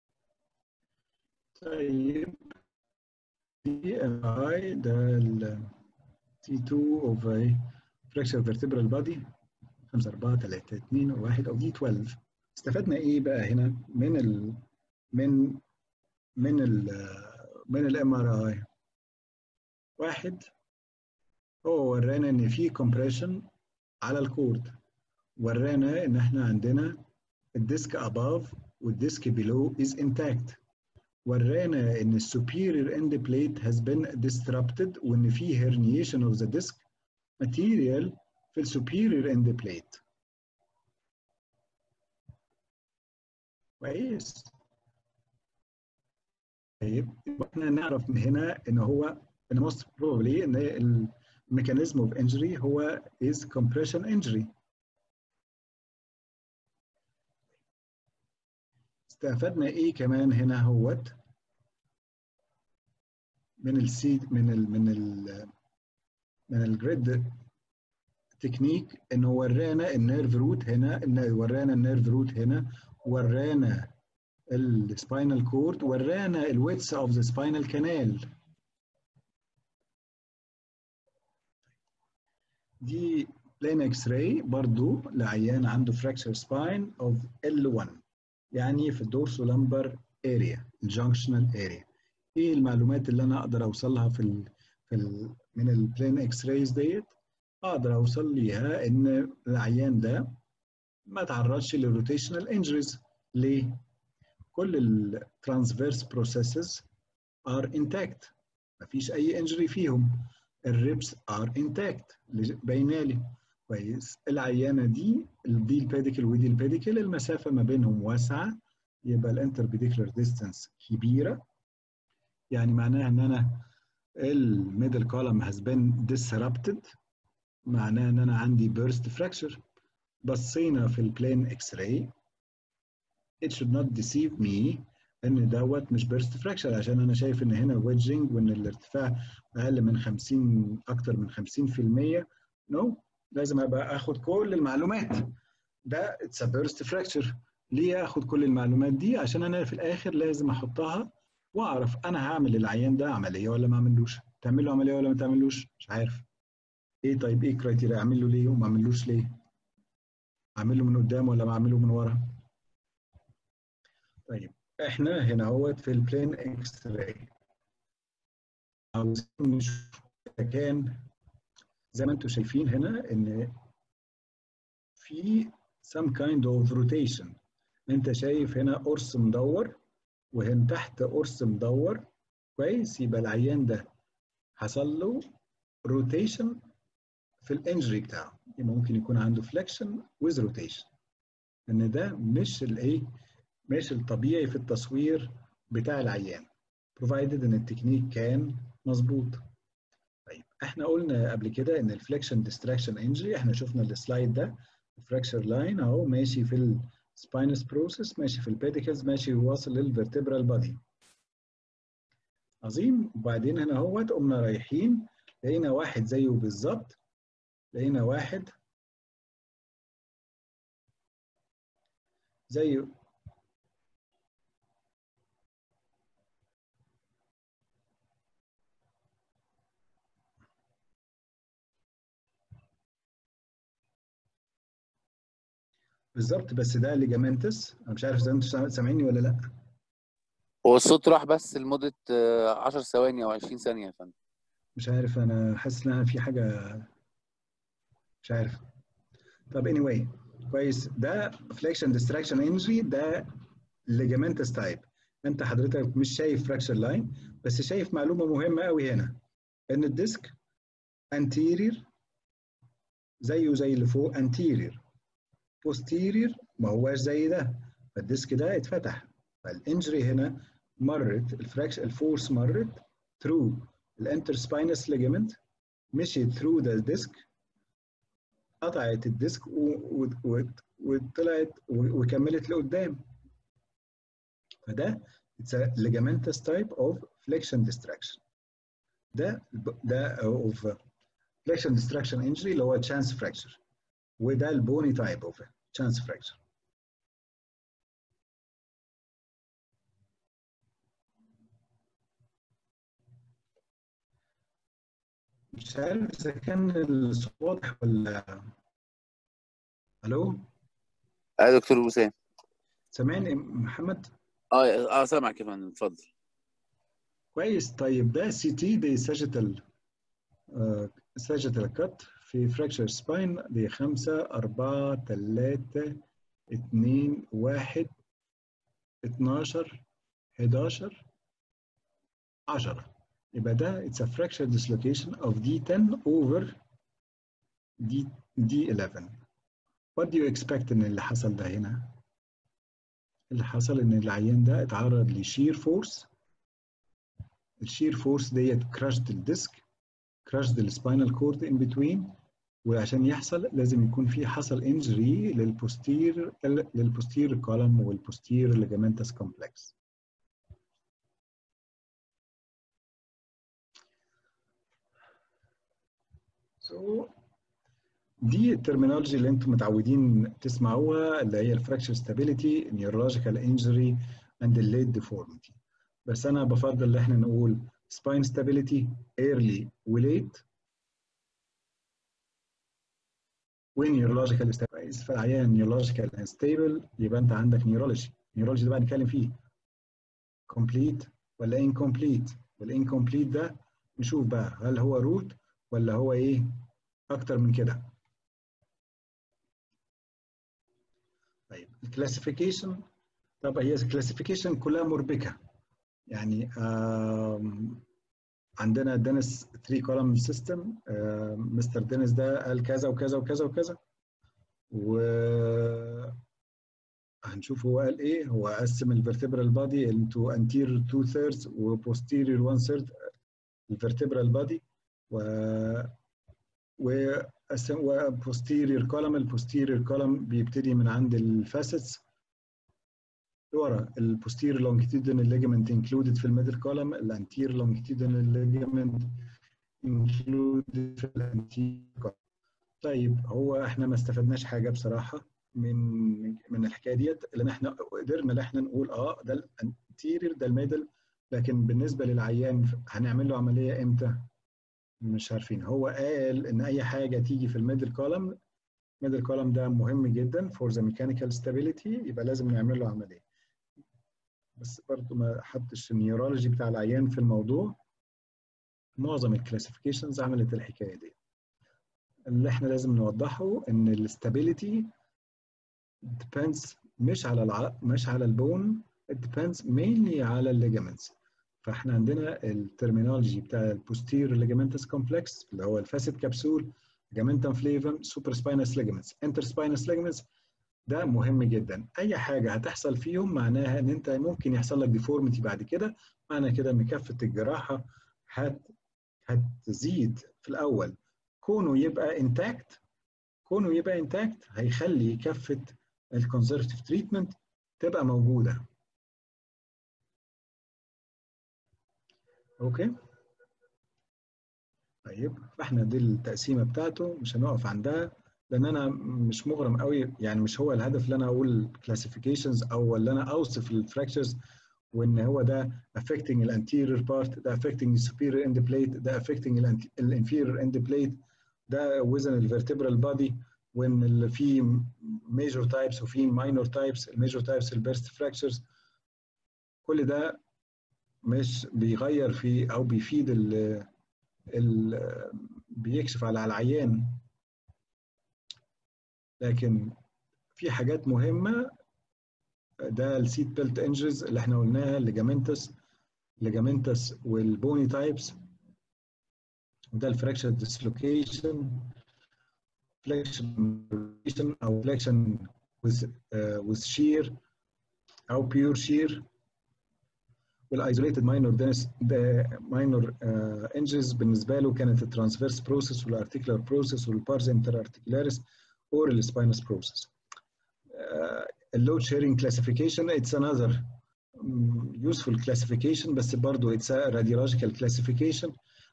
طيب دي ام اي ده ال تي 2 اوف اي fracture vertebral body 5 4 3 2 1 او دي 12 استفدنا ايه بقى هنا من ال من من ال من الام ار اي واحد هو ورانا ان في compression على الكورد ورانا ان احنا عندنا الديسك above والديسك below is intact ورانا ان superior end plate has been disrupted وان في herniation of the disc material في superior end plate كويس طيب احنا نعرف من هنا ان هو ان most probably ان الميكانيزم اوف انجري هو is compression injury استفدنا ايه كمان هنا هوت من السي من ال من ال من الجريد تكنيك انه ورانا النيرف روت هنا ان ورانا النيرف روت هنا ورانا السباينال كورد ورانا الويتس اوف ذا سباينال كانال دي بلين اكس راي برضو لعيان عنده فراكشر سباين اوف L1 يعني في الدورسو لامبر اريا الجنكشنال اريا ايه المعلومات اللي انا اقدر اوصلها في ال في ال من البلين اكس رايز ديت اقدر اوصل ليها ان العيان ده ما تعرضش للروتيشنال انجريز ليه؟ كل الترانسفيرس بروسيسز ار انتاكت مفيش اي انجري فيهم الريبس ار انتاكت باينه لي كويس العيانه دي دي البيديكل ودي البيديكل المسافه ما بينهم واسعه يبقى الانتربيديكولار ديستانس كبيره يعني معناها ان انا الميدل كولم هاز بين disrupted معناها ان انا عندي بيرست فراكشر بصينا في البلين اكس راي it should not deceive me ان دوت مش بيرست فراكشر عشان انا شايف ان هنا ويدجنج وان الارتفاع اقل من 50 اكتر من 50% نو no. لازم ابقى اخد كل المعلومات ده اتس ا بيرست فراكشر ليه اخد كل المعلومات دي عشان انا في الاخر لازم احطها واعرف انا هعمل للعيان ده عمليه ولا ما اعملوش تعمل له عمليه ولا ما تعملوش مش عارف ايه طيب ايه كرايتيريا اعمل له ليه وما اعملوش ليه اعمل له من قدام ولا ما اعمله من ورا طيب احنا هنا اهوت في البلين اكس راي عاوزين نشوف كان زي ما انتم شايفين هنا ان في some kind of rotation انت شايف هنا قرص مدور وهنا تحت قرص مدور كويس يبقى العيان ده حصل له روتيشن في الانجري بتاعه ممكن يكون عنده فليكشن ويز روتيشن ان ده مش الايه مش الطبيعي في التصوير بتاع العيان provided ان التكنيك كان مظبوط طيب احنا قلنا قبل كده ان الفليكشن ديستراكشن انجري احنا شفنا السلايد ده الفراكشر لاين اهو ماشي في السباينس بروسيس ماشي في البيديكلز ماشي واصل للفرتبرال بادي عظيم وبعدين هنا اهوت قمنا رايحين لقينا واحد زيه بالظبط لقينا واحد زي بالظبط بس ده ليجامنتس انا مش عارف اذا انتوا سامعيني ولا لا هو الصوت راح بس لمدة آه، 10 ثواني أو 20 ثانية يا فندم مش عارف انا حاسس ان انا في حاجه مش عارف طب anyway كويس ده فليكشن ديستراكشن انجري ده ليجامنتس تايب انت حضرتك مش شايف فراكشر لاين بس شايف معلومه مهمه قوي هنا ان الديسك anterior زيه زي اللي فوق anterior posterior ما هواش زي ده فالديسك ده اتفتح فالانجري هنا مرت الفراكشن الفورس مرت through الانترسباينس ليجمنت مشيت through the disc قطعت الديسك و- و- وطلعت و- وكملت لقدام فده it's a ligamentous type of flexion distraction ده ده of flexion distraction injury اللي هو chance fracture وده البوني تايب اوف chance fracture مش عارف اذا كان الصوت واضح ولا الو اه يا دكتور وسام سامعني محمد اه اه سامعك يا فندم اتفضل كويس طيب ده سي تي دي ساجيتال ساجيتال كات في فراكشر سباين دي 5 4 3 2 1 12 11 10 يبقى ده it's a fracture dislocation of D10 over D D11 what do you expect ان اللي حصل ده هنا اللي حصل ان العيان ده اتعرض لشير فورس الشير فورس ديت كراشد الديسك كراشد السباينال كورد ان بتوين وعشان يحصل لازم يكون في حصل انجري للبوستير للبوستير كولم والبوستير ليجامنتس كومبلكس So دي الترمينولوجي اللي انتم متعودين تسمعوها اللي هي الفراكشر ستابيليتي نيورولوجيكال انجري اند الليت ديفورميتي بس انا بفضل ان احنا نقول سباين ستابيليتي ايرلي وليت ونيورولوجيكال كويس فالعيان نيورولوجيكال انستابل يبقى انت عندك نيورولوجي نيورولوجي ده بقى نتكلم فيه كومبليت ولا انكمبليت والانكمبليت ده نشوف بقى هل هو روت ولا هو ايه اكتر من كده طيب الكلاسيفيكيشن طب هي الكلاسيفيكيشن كلها مربكه يعني عندنا دينيس 3 كولم سيستم مستر دينيس ده قال كذا وكذا وكذا وكذا و هنشوف هو قال ايه هو قسم الفرتبرال بادي انتو انتير 2 ثيردز وبوستيريور 1 ثيرد الفرتبرال بادي و و وبوستيريور كولم البوستيريور كولم بيبتدي من عند الفاسيتس ورا البوستيريور لونجيتودينال ليجمنت انكلودد في الميدل كولم الانتير لونجيتودينال ليجمنت انكلودد في الانتير كولم طيب هو احنا ما استفدناش حاجه بصراحه من من الحكايه ديت لان احنا قدرنا ان احنا نقول اه ده الانتيرير ده الميدل لكن بالنسبه للعيان هنعمل له عمليه امتى؟ مش عارفين هو قال ان اي حاجه تيجي في الميدل كولم الميدل كولم ده مهم جدا فور ذا ميكانيكال ستابيليتي يبقى لازم نعمل له عمليه بس برضه ما حطش النيورولوجي بتاع العيان في الموضوع معظم الكلاسيفيكيشنز عملت الحكايه دي اللي احنا لازم نوضحه ان الاستابيليتي depends مش على الع... مش على البون it depends mainly على الليجامنتس فاحنا عندنا الترمينولوجي بتاع البوستير ليجامنتس كومبلكس اللي هو الفاسيت كبسول ليجامنتم فليفم سوبر سباينس ليجامنتس انتر سباينس ليجامنتس ده مهم جدا اي حاجه هتحصل فيهم معناها ان انت ممكن يحصل لك ديفورميتي بعد كده معنى كده ان كفه الجراحه هت هتزيد في الاول كونه يبقى انتاكت كونه يبقى انتاكت هيخلي كفه الكونزرفتيف تريتمنت تبقى موجوده اوكي طيب فاحنا دي التقسيمه بتاعته مش هنقف عندها لان انا مش مغرم قوي يعني مش هو الهدف اللي انا اقول كلاسيفيكيشنز او اللي انا اوصف الفراكشرز وان هو ده affecting الانتيريور بارت ده affecting السوبيريور اند بليت ده affecting الانفيريور اند بليت ده وزن الفيرتبرال بادي وان في ميجور تايبس وفي ماينور تايبس الميجور تايبس البيرست فراكشرز كل ده مش بيغير في او بيفيد ال ال بيكشف على العيان لكن في حاجات مهمه ده السيت بيلت انجريز اللي احنا قلناها الليجامنتس الليجامنتس والبوني تايبس وده الفراكشر ديسلوكيشن فليكشن او فليكشن with uh, with shear او pure shear والايزوليتد ماينور دينس ماينور انجز بالنسبه له كانت الترانسفيرس بروسيس والارتيكولار بروسيس والبارز انتر ارتيكولاريس اور السباينس بروسيس اللود شيرنج كلاسيفيكيشن اتس انذر useful classification بس برضه it's a radiological classification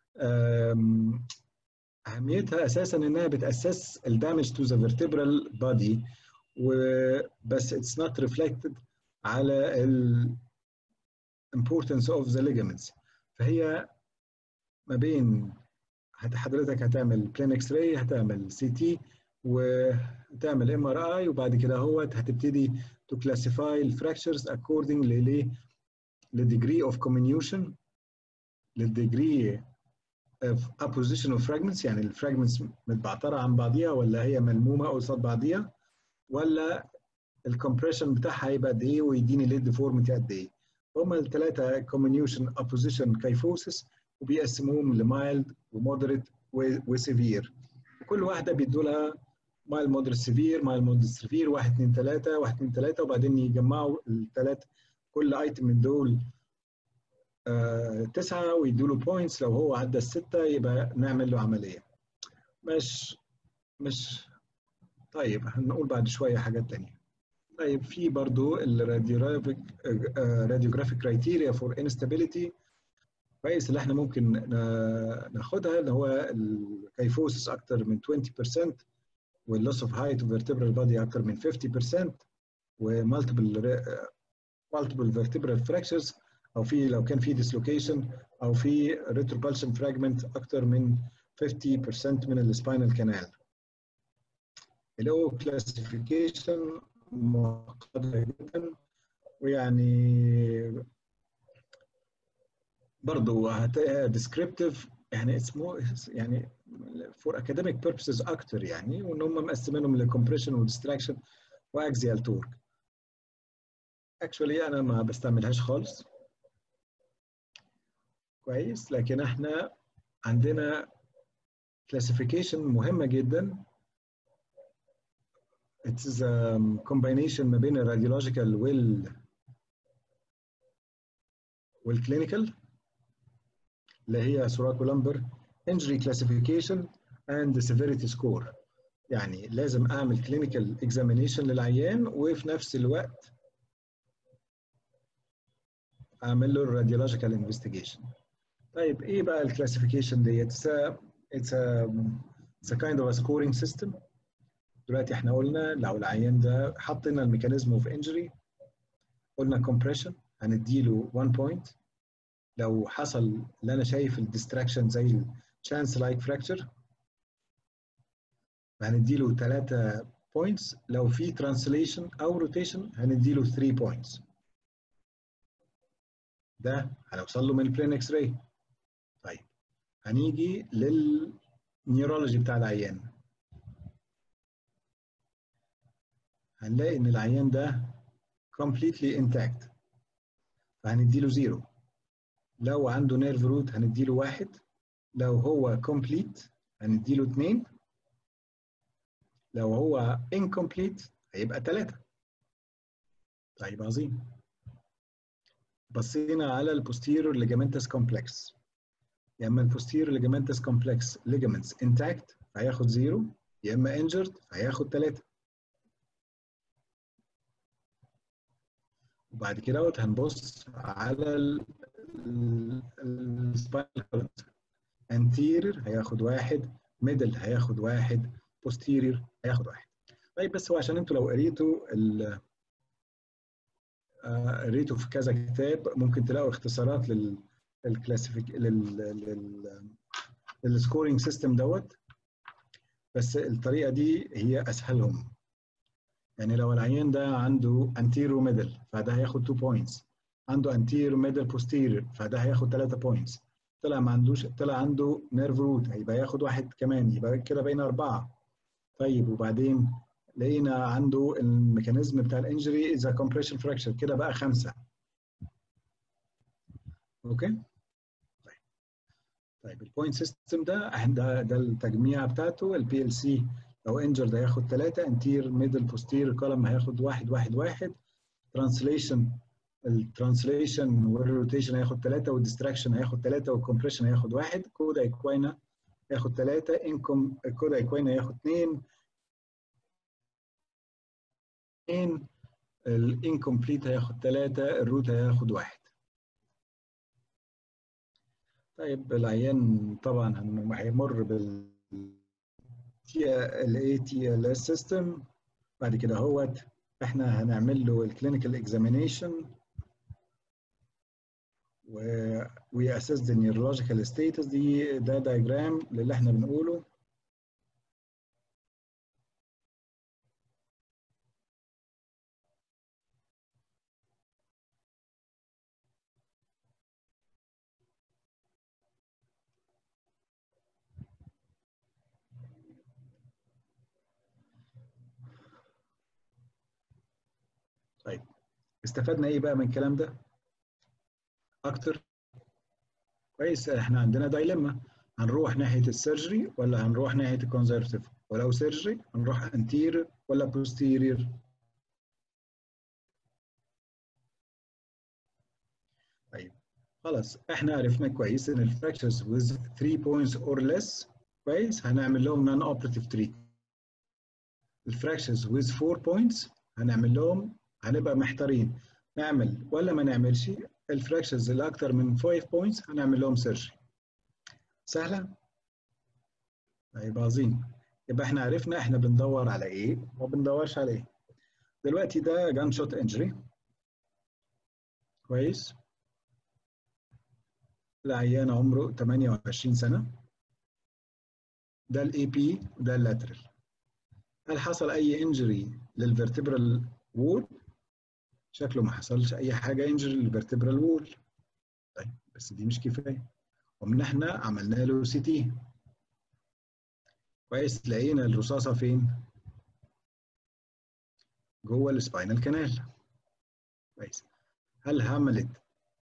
اهميتها اساسا انها بتاسس الدامج تو ذا vertebral body وبس it's not reflected على ال importance of the ligaments فهي ما بين حضرتك هتعمل بلين اكس راي هتعمل سي تي وتعمل ام ار اي وبعد كده هو هتبتدي تو كلاسيفاي الفراكشرز according ل للديجري اوف comminution للديجري of apposition of fragments يعني الفراجمنتس متبعترة عن بعضيها ولا هي ملمومة قصاد بعضيها ولا الكمبريشن بتاعها هيبقى قد ايه ويديني ليد ديفورميتي قد ايه هما الثلاثة كومينيوشن opposition كيفوسس وبيقسموهم لمايلد ومودريت وسيفير وكل واحدة بيدوا لها مايل مودريت سيفير مايل مودريت سيفير 1 2 3 1 2 3 وبعدين يجمعوا الثلاث كل ايتم من دول آه تسعة ويدوا له بوينتس لو هو عدى الستة يبقى نعمل له عملية مش مش طيب هنقول بعد شوية حاجات تانية طيب في برضو الراديوجرافيك راديوجرافيك كرايتيريا فور انستابيليتي كويس اللي احنا ممكن ناخدها اللي هو الكيفوسس اكتر من 20% واللوس اوف هايت وفيرتبرال بادي اكتر من 50% ومالتيبل مالتيبل فيرتبرال فراكشرز او في لو كان في ديسلوكيشن او في ريتروبالشن فراجمنت اكتر من 50% من السباينال كانال الاو كلاسيفيكيشن معقده جدا ويعني برضه هتلاقيها ديسكريبتيف يعني اسمه يعني فور اكاديميك بيربسز اكتر يعني وان هم مقسمينهم لكمبريشن وديستراكشن واكزيال تورك اكشولي انا ما بستعملهاش خالص كويس لكن احنا عندنا كلاسيفيكيشن مهمه جدا it's a combination ما بين الراديولوجيكال وال والكلينيكال اللي هي سوراكو لامبر injury classification and severity score يعني لازم اعمل clinical examination للعيان وفي نفس الوقت اعمل له radiological investigation طيب ايه بقى الكلاسيفيكيشن ديت it's a, it's a, it's a kind of a scoring system دلوقتي احنا قلنا لو العيان ده حطينا الميكانيزم اوف انجري قلنا compression هنديله 1 بوينت لو حصل اللي انا شايف الديستراكشن زي الشانس لايك فراكشر هنديله 3 بوينتس لو في ترانسليشن او روتيشن هنديله 3 بوينتس ده هنوصل له من البلين اكس راي طيب هنيجي للنيورولوجي بتاع العيان هنلاقي ان العيان ده completely intact فهنديله زيرو لو عنده نيرف روت هنديله واحد لو هو complete هنديله اتنين لو هو incomplete هيبقى تلاتة طيب عظيم بصينا على البوستيرور ليجامنتس كومبلكس يا اما البوستيرور ليجامنتس كومبلكس ليجامنتس انتاكت فهياخد زيرو يا اما انجرد فهياخد تلاتة وبعد كده هنبص على السباينال كولت انتيرير هياخد واحد ميدل هياخد واحد posterior هياخد واحد طيب بس هو عشان انتوا لو قريتوا ال قريتوا في كذا كتاب ممكن تلاقوا اختصارات لل الكلاسيفيك لل لل للسكورينج سيستم دوت بس الطريقه دي هي اسهلهم يعني لو العيان ده عنده anterior middle فده هياخد 2 points عنده anterior middle posterior فده هياخد 3 points طلع ما عندوش طلع عنده نيرف روت هيبقى ياخد واحد كمان يبقى كده بقينا اربعه طيب وبعدين لقينا عنده الميكانيزم بتاع الانجري اذا compression fracture كده بقى خمسه اوكي طيب طيب البوينت سيستم ده ده ده التجميع بتاعته البي ال سي لو انجرد هياخد ثلاثه انتير ميدل بوستير كولم هياخد واحد واحد واحد ترانسليشن الترانسليشن والروتيشن هياخد ثلاثه والديستراكشن هياخد ثلاثه والكمبريشن هياخد واحد كودا ايكوينا هياخد ثلاثه انكم كودا ايكوينا هياخد اثنين اثنين الانكمبليت هياخد ثلاثه الروت هياخد واحد طيب العيان طبعا هيمر بال الاي تي ال اس سيستم بعد كده هوت احنا هنعمل له الكلينيكال اكزامينيشن و وي اسس ذا نيورولوجيكال ستيتس دي ده دايجرام للي احنا بنقوله طيب استفدنا ايه بقى من الكلام ده؟ اكتر كويس احنا عندنا دايلما هنروح ناحيه السيرجري ولا هنروح ناحيه الكونزرفتيف ولو سيرجري هنروح انتير ولا بوستيرير طيب خلاص احنا عرفنا كويس ان الفراكشرز with 3 points or less كويس هنعمل لهم نون اوبراتيف تريت الفراكشرز with 4 points هنعمل لهم هنبقى محتارين نعمل ولا ما نعملش الفراكشرز اللي اكتر من 5 بوينتس هنعمل لهم سيرجري سهله طيب عظيم يبقى احنا عرفنا احنا بندور على ايه وما بندورش على ايه دلوقتي ده جان شوت انجري كويس العيان عمره 28 سنه ده الاي بي وده اللاترال هل حصل اي انجري للفرتبرال وول شكله ما حصلش اي حاجه انجري للفرتبرال وول طيب بس دي مش كفايه ومن احنا عملنا له سي تي كويس لقينا الرصاصه فين جوه السباينال كانال كويس هل عملت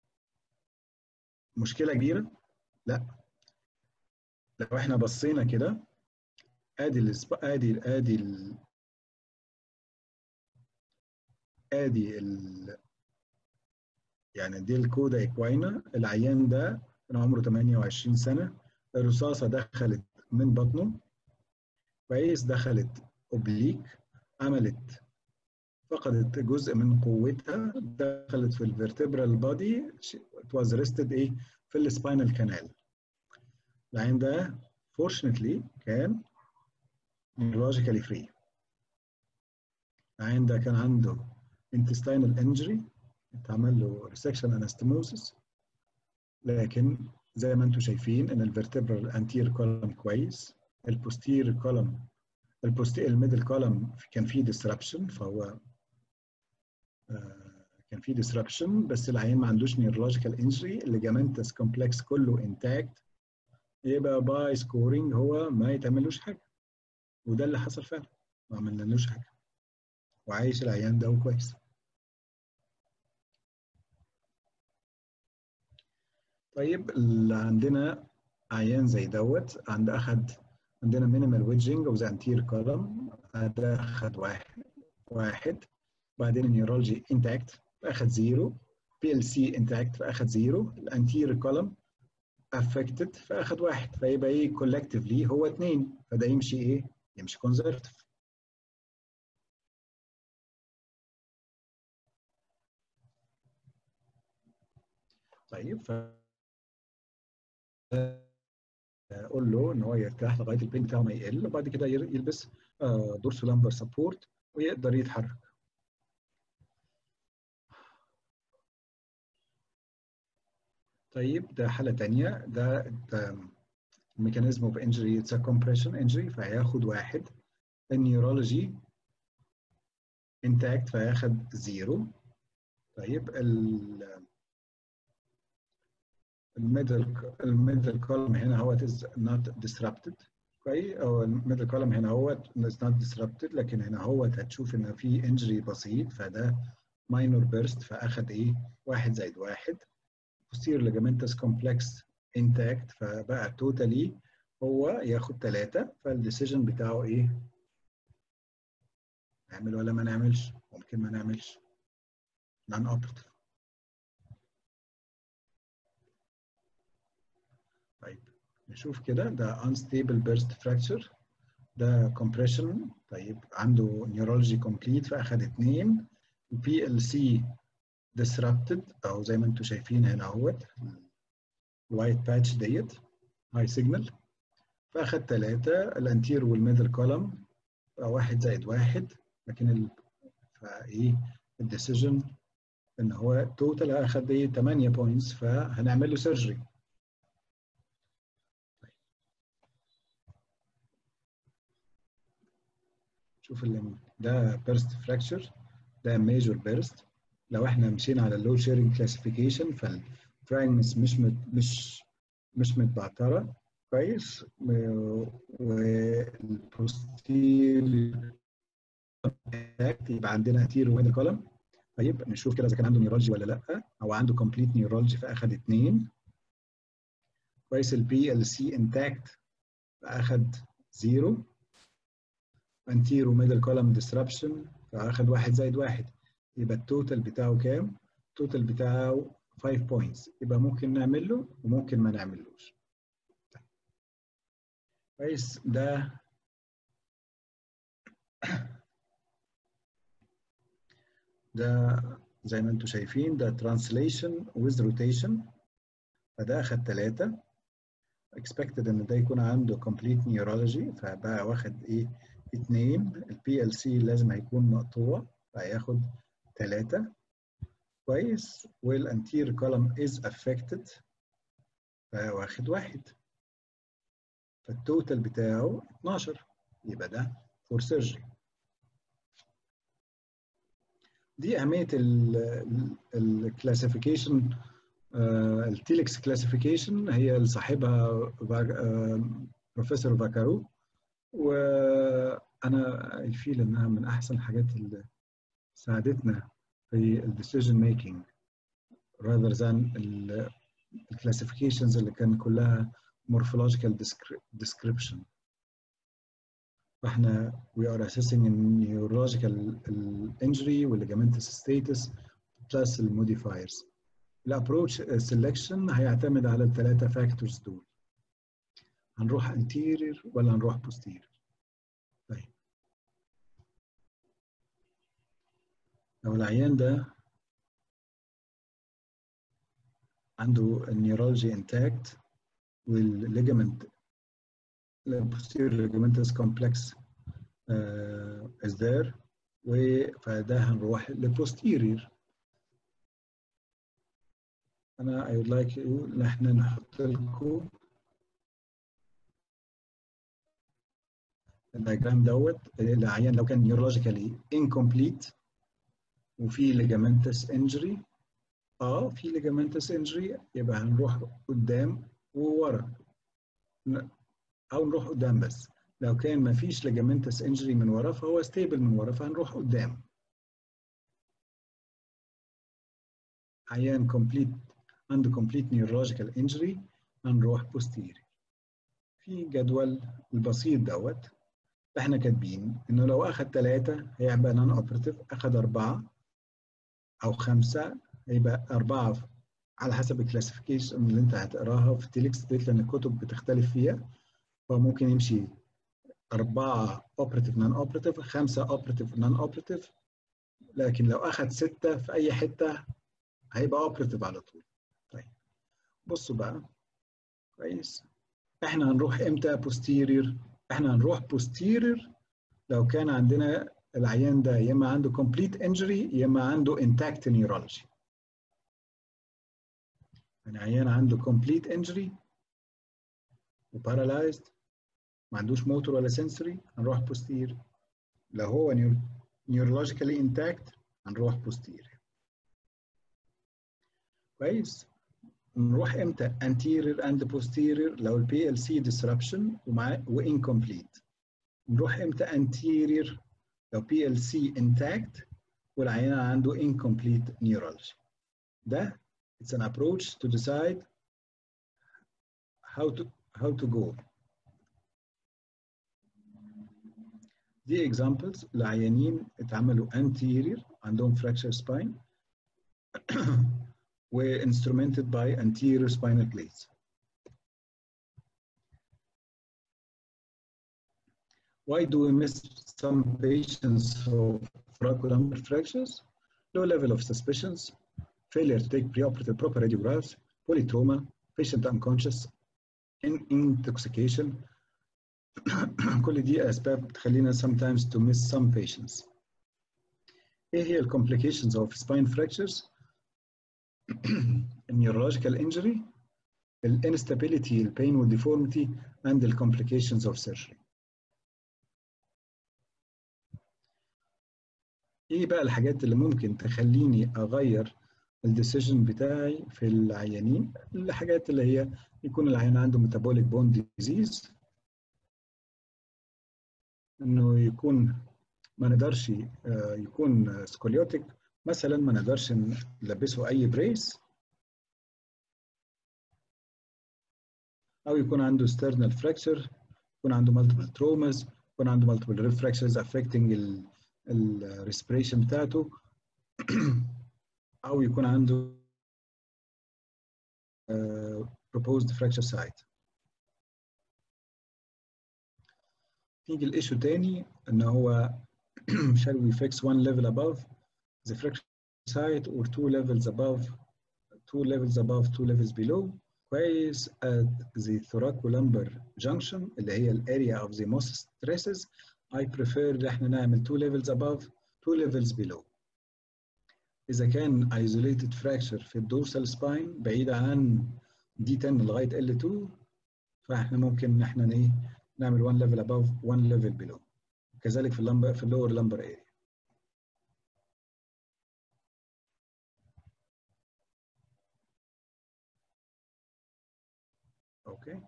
مشكله كبيره لا لو احنا بصينا كده ادي السب... ادي ادي ال... ادي ال... يعني دي الكودا اكواينا العيان ده كان عمره 28 سنه الرصاصه دخلت من بطنه كويس دخلت اوبليك عملت فقدت جزء من قوتها دخلت في الفرتبرال بودي it was rested ايه في السباينال كانال العين ده fortunately كان neurologically free العين ده كان عنده intestinal injury اتعمل له resection anastomosis لكن زي ما انتم شايفين ان الفرتبرال anterior column كويس البوستير كولم البوستير الميدل كولم كان فيه disruption فهو كان فيه disruption بس العيان ما عندوش neurological injury الليجامنتس كومبلكس كله intact يبقى باي سكورينج هو ما يتعملوش حاجه وده اللي حصل فعلا ما عملنالوش حاجه وعايش العيان ده وكويس طيب اللي عندنا عيان زي دوت عند اخد عندنا مينيمال ويدجنج اوف ذا انتير كولم ده اخد واحد واحد بعدين النيورولوجي انتاكت فاخد زيرو بي ال سي انتاكت فاخد زيرو الانتير كولم افكتد فاخد واحد فيبقى ايه كولكتيفلي هو اثنين فده يمشي ايه؟ يمشي كونزرفتيف طيب ف اقول له ان هو يرتاح لغايه البين بتاعه ما يقل وبعد كده يلبس دورسو لامبر سبورت ويقدر يتحرك طيب ده حاله ثانيه ده, ده mechanism of injury it's a compression injury فهياخد واحد النيورولوجي intact فهياخد زيرو طيب ال الميدل الميدل كولم هنا هو is not disrupted كويس او الميدل كولم هنا هو is not disrupted لكن هنا هو هتشوف ان في انجري بسيط فده minor burst فاخد ايه؟ واحد زائد واحد posterior ligamentous complex intact فبقى totally هو ياخد ثلاثة فالديسيجن بتاعه ايه؟ نعمل ولا ما نعملش؟ ممكن ما نعملش non operative طيب نشوف كده ده unstable burst fracture ده compression طيب عنده neurology complete فاخد اثنين البي ال سي disrupted او زي ما انتم شايفين هنا اهوت الوايت باتش ديت هاي سيجنال فاخد ثلاثة الانتير والميدل كولم واحد زائد واحد لكن ال... فايه الديسيجن ان هو توتال اخد ايه 8 بوينتس فهنعمل له سيرجري شوف اللي ده بيرست فراكشر ده ميجور بيرست لو احنا مشينا على اللو شيرنج كلاسيفيكيشن فالفراجمنتس مش مت مش مش متبعتره كويس والبوستير يبقى عندنا تير وميدل كولم طيب نشوف كده اذا كان عنده نيورولوجي ولا لا او عنده كومبليت نيورولوجي فاخد اثنين كويس البي ال سي انتاكت فاخد زيرو انتيرو ميدل كولم ديسربشن فاخد واحد زائد واحد يبقى التوتال بتاعه كام؟ التوتال بتاعه 5 بوينتس يبقى ممكن نعمل له وممكن ما نعملوش. كويس ده ده زي ما انتم شايفين ده translation with rotation فده اخد ثلاثة expected ان ده يكون عنده complete neurology فبقى واخد ايه اثنين البي ال سي لازم هيكون مقطوع فهياخد ثلاثة كويس والانتير column is affected فواخد واحد فالتوتال بتاعه 12 يبقى ده فور سيرجري دي أهمية الكلاسيفيكيشن التيلكس كلاسيفيكيشن هي اللي صاحبها بروفيسور فاكارو وانا الفيل انها من احسن الحاجات اللي ساعدتنا في الديسيجن ميكينج rather than الكلاسيفيكيشنز اللي كان كلها morphological description فاحنا we are assessing a neurological injury والligamentous status plus الموديفايرز الابروتش سelection هيعتمد على الثلاثه فاكتورز دول هنروح anterior ولا هنروح posterior طيب لو العيان ده عنده النيورولوجي انتاكت والليجامنت posterior ligamentous complex uh, is there فده هنروح للبوستيرير انا I would like you ان احنا نحط لكم الدياجرام دوت العيان لو كان neurologically incomplete وفي ligamentous injury اه في ligamentous injury يبقى هنروح قدام وورا او نروح قدام بس لو كان ما فيش ligamentous injury من ورا فهو ستيبل من ورا فهنروح قدام عيان complete عنده complete neurological injury هنروح posterior في جدول البسيط دوت احنا كاتبين انه لو اخذ ثلاثة هيبقى نون اوبراتيف اخذ اربعة او خمسة هيبقى اربعة على حسب الكلاسيفيكيشن اللي انت هتقراها في تيليكس ديت لان الكتب بتختلف فيها فممكن يمشي أربعة اوبراتيف نون اوبراتيف خمسة اوبراتيف نون اوبراتيف لكن لو أخذ ستة في أي حتة هيبقى اوبراتيف على طول طيب بصوا بقى كويس احنا هنروح امتى posterior احنا هنروح posterior لو كان عندنا العيان ده يا اما عنده complete injury يا اما عنده intact neurology يعني عيان عنده complete injury وبارالايزد ما عندوش موتور ولا سنسوري هنروح posterior لو هو neurologically intact هنروح posterior كويس نروح امتى anterior and posterior لو البي ال سي disruption ومع وincomplete نروح امتى anterior لو بي ال سي intact والعيان عنده incomplete neurology ده it's an approach to decide how to how to go دي examples لعيانين اتعملوا anterior عندهم fracture spine were instrumented by anterior spinal plates. Why do we miss some patients of thoracolumbar fractures? Low level of suspicions, failure to take preoperative proper radiographs, polytrauma, patient unconscious, in intoxication. كل دي أسباب تخلينا sometimes to miss some patients. إيه هي ال complications of spine fractures؟ neurological injury, instability, pain with deformity, and the complications of surgery. ايه بقى الحاجات اللي ممكن تخليني اغير الديسيجن بتاعي في العيانين الحاجات اللي هي يكون العيان عنده metabolic bone disease انه يكون ما نقدرش يكون سكوليوتيك مثلا ما نقدرش نلبسه اي بريس او يكون عنده sternal fracture يكون عنده multiple traumas يكون عنده multiple rib fractures affecting ال الريسبريشن بتاعته او يكون عنده uh, proposed fracture site نيجي الايشو تاني ان هو shall we fix one level above the fracture site or two levels above two levels above two levels below كويس at the thoracolumbar junction اللي هي ال area of the most stresses I prefer ان احنا نعمل two levels above two levels below إذا كان isolated fracture في الدورسال spine بعيدة عن D10 لغاية L2 فاحنا ممكن ان احنا ايه نعمل one level above one level below كذلك في اللمبر في اللور lumbar area اوكي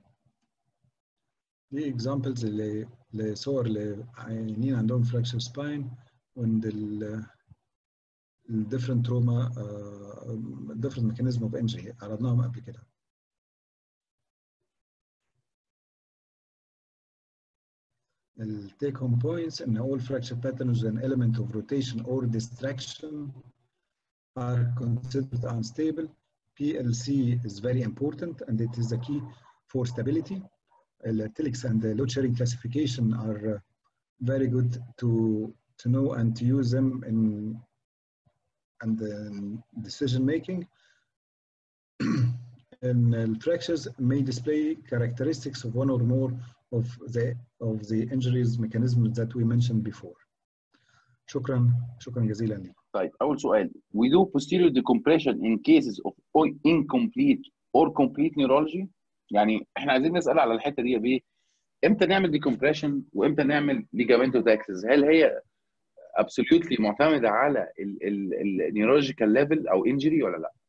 دي examples اللي لصور لعيانين عندهم fracture spine and ال different trauma uh, different mechanism of injury عرضناهم قبل كده ال take home points ان all fracture patterns an element of rotation or distraction are considered unstable PLC is very important and it is the key for stability Telix and the load sharing classification are uh, very good to to know and to use them in and in decision making. and uh, fractures may display characteristics of one or more of the of the injuries mechanisms that we mentioned before. شكرا شكرا جزيلا لكم. طيب اول سؤال we do posterior decompression in cases of incomplete or complete neurology يعني احنا عايزين نسال على الحته دي بايه امتى نعمل ديكمبريشن وامتى نعمل ليجامنتو تاكسس هل هي ابسوليوتلي معتمده على النيورولوجيكال ليفل او انجري ولا لا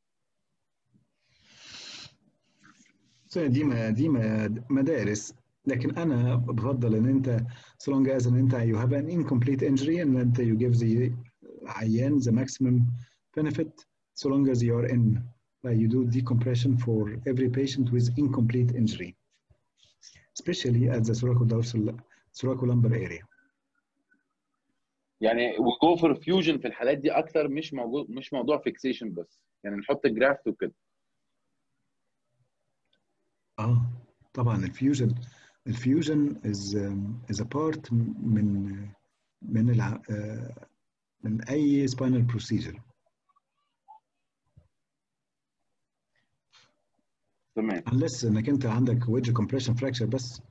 دي ما دي ما مدارس لكن انا بفضل ان انت so long as ان انت you have an incomplete injury and انت you give the عيان the maximum benefit so long as you are in like you do decompression for every patient with incomplete injury, especially at the thoracodorsal thoracolumbar area. يعني we go for fusion في الحالات دي اكتر مش موجود مش موضوع فيكسيشن بس يعني نحط الجرافت وكده اه طبعا الفيوجن الفيوجن is um, is a part من من الع... uh, من اي spinal procedure تمام unless انك انت عندك ويدج compression fracture بس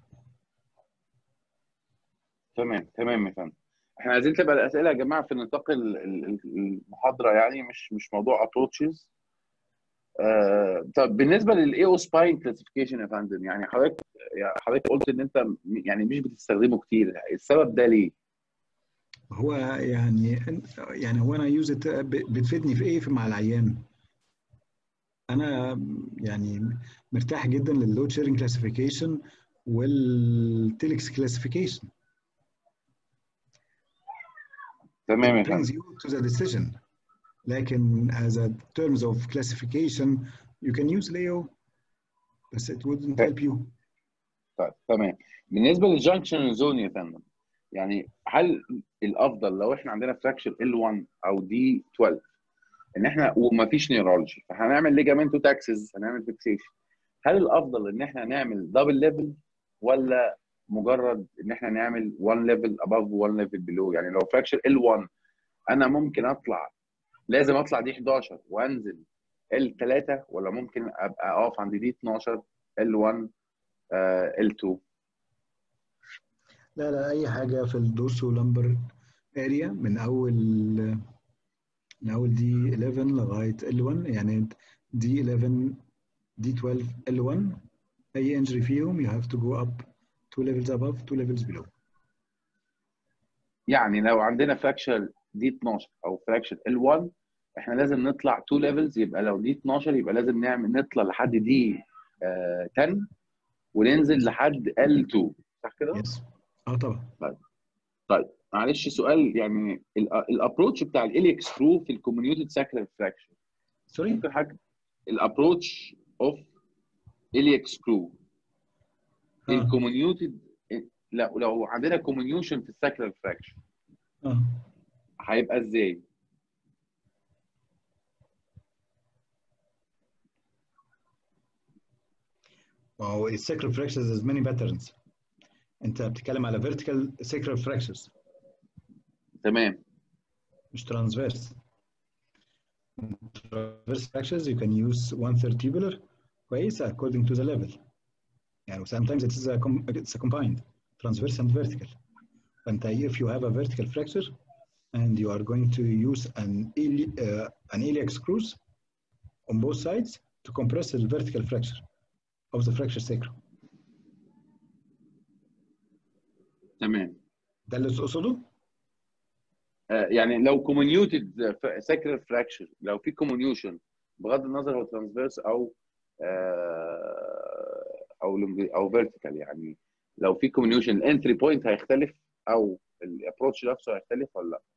تمام تمام يا فندم احنا عايزين تبقى الاسئله يا جماعه في نطاق ال- ال- ال- المحاضره يعني مش مش موضوع ابروتشز آه طب بالنسبه للاي او سباين كلاسيفيكيشن يا فندم يعني حضرتك يعني حضرتك قلت ان انت م- يعني مش بتستخدمه كتير السبب ده ليه؟ هو يعني يعني هو انا يوز بتفيدني في ايه في مع العيان انا يعني مرتاح جدا لللود شيرنج كلاسيفيكيشن والتيلكس كلاسيفيكيشن تمام يا it brings فندم you to the decision لكن as a terms of classification you can use Leo بس it wouldn't help you طيب تمام بالنسبه للجنكشن زون يا فندم يعني هل الافضل لو احنا عندنا فراكشر ال1 او دي 12 ان احنا ومفيش نيرولوجي فهنعمل ليجامنتو تاكسس هنعمل فيكسيشن هل الافضل ان احنا نعمل دبل ليفل ولا مجرد ان احنا نعمل 1 ليفل اباف 1 ليفل بلو يعني لو فراكشر ال1 انا ممكن اطلع لازم اطلع دي 11 وانزل ال3 ولا ممكن ابقى اقف عند دي 12 ال1 ال2 لا لا اي حاجه في الدورسو لمبر اريا من اول من اول دي 11 لغايه ال1 يعني دي 11 دي 12 ال1 اي انجري فيهم you have to go up two levels above two levels below يعني لو عندنا فراكشر دي 12 او فراكشر ال1 احنا لازم نطلع 2 ليفلز يبقى لو دي 12 يبقى لازم نعمل نطلع لحد دي آه 10 وننزل لحد ال2 صح كده؟ يس اه طبعا طيب معلش سؤال يعني الابروتش بتاع الاليك سكرو في الكوميونيتد ساكرال فراكشر سوري ممكن حاجه الابروتش اوف اليك سكرو اه الكوميونيتد لو لو عندنا كوميونيوشن في الساكرال فراكشر اه هيبقى ازاي؟ ما هو السكرال fractures has many patterns انت بتتكلم على vertical sacral fractures تمام مش transverse transverse fractures you can use one third tubular كويس according to the level يعني sometimes it is a, com- it's a combined transverse and vertical فانت if you have a vertical fracture and you are going to use an ili- uh, an iliac screws on both sides to compress the vertical fracture of the fracture sacrum تمام ده اللي تقصده؟ آه، يعني لو كوميونيوتد ساكرال فراكشر لو في كوميونيوشن بغض النظر هو ترانسفيرس او آه، او لونج- او فيرتيكال يعني لو في كوميونيوشن الانتري بوينت هيختلف او الابروتش نفسه هيختلف ولا لا؟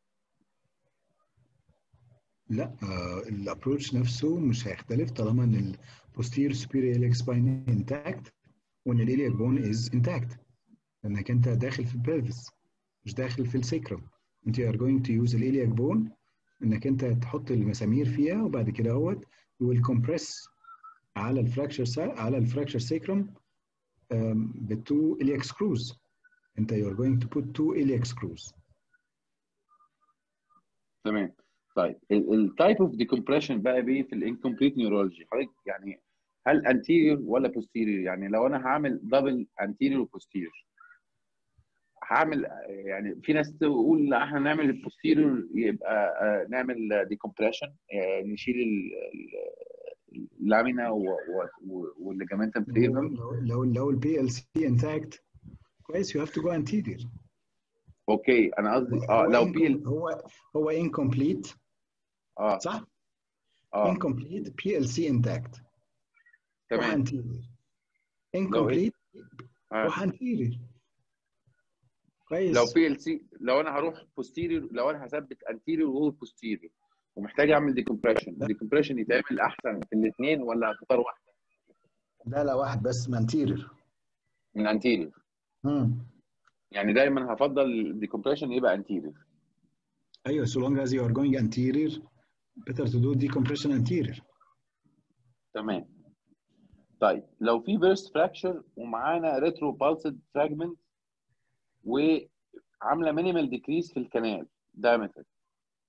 لا الابروتش نفسه مش هيختلف طالما ان ال posterior superior iliac spine intact وان ال iliac bone is intact لانك انت داخل في البلفس مش داخل في السيكرم انت are going to use ال iliac bone انك انت تحط المسامير فيها وبعد كده اهوت you will compress على الفراكشر على الفراكشر سيكرم بتو iliac screws انت you are going to put two iliac screws تمام طيب التايب اوف ديكمبريشن بقى بيه في الانكمبليت نيورولوجي حضرتك يعني هل انتيريور ولا بوستيريور يعني لو انا هعمل دبل انتيريور وبوستيريور هعمل يعني في ناس تقول لا احنا نعمل البوستيريور يبقى آه، نعمل ديكمبريشن نشيل ال- ال- اللامينا والليجامنتم لو فليفم لو لو لو البي ال سي انتاكت كويس you have to go anterior اوكي انا قصدي اه هو لو incom- بي هو هو incomplete اه صح؟ اه incomplete PLC intact روح تمام anterior incomplete آه. روح anterior كويس لو بي ال سي لو انا هروح بوستيريور لو انا هثبت انتيريور وهو بوستيريور ومحتاج اعمل ديكمبريشن الديكمبريشن يتعمل احسن في الاثنين ولا هختار واحده لا لا واحد بس من anterior من انتيريور مم. يعني دايما هفضل الديكمبريشن يبقى انتيريور ايوه so long as you are going anterior better to do decompression anterior تمام طيب لو في بيرست فراكشر ومعانا ريترو بالسد فراجمنت وعامله مينيمال ديكريس في الكنال دايمتر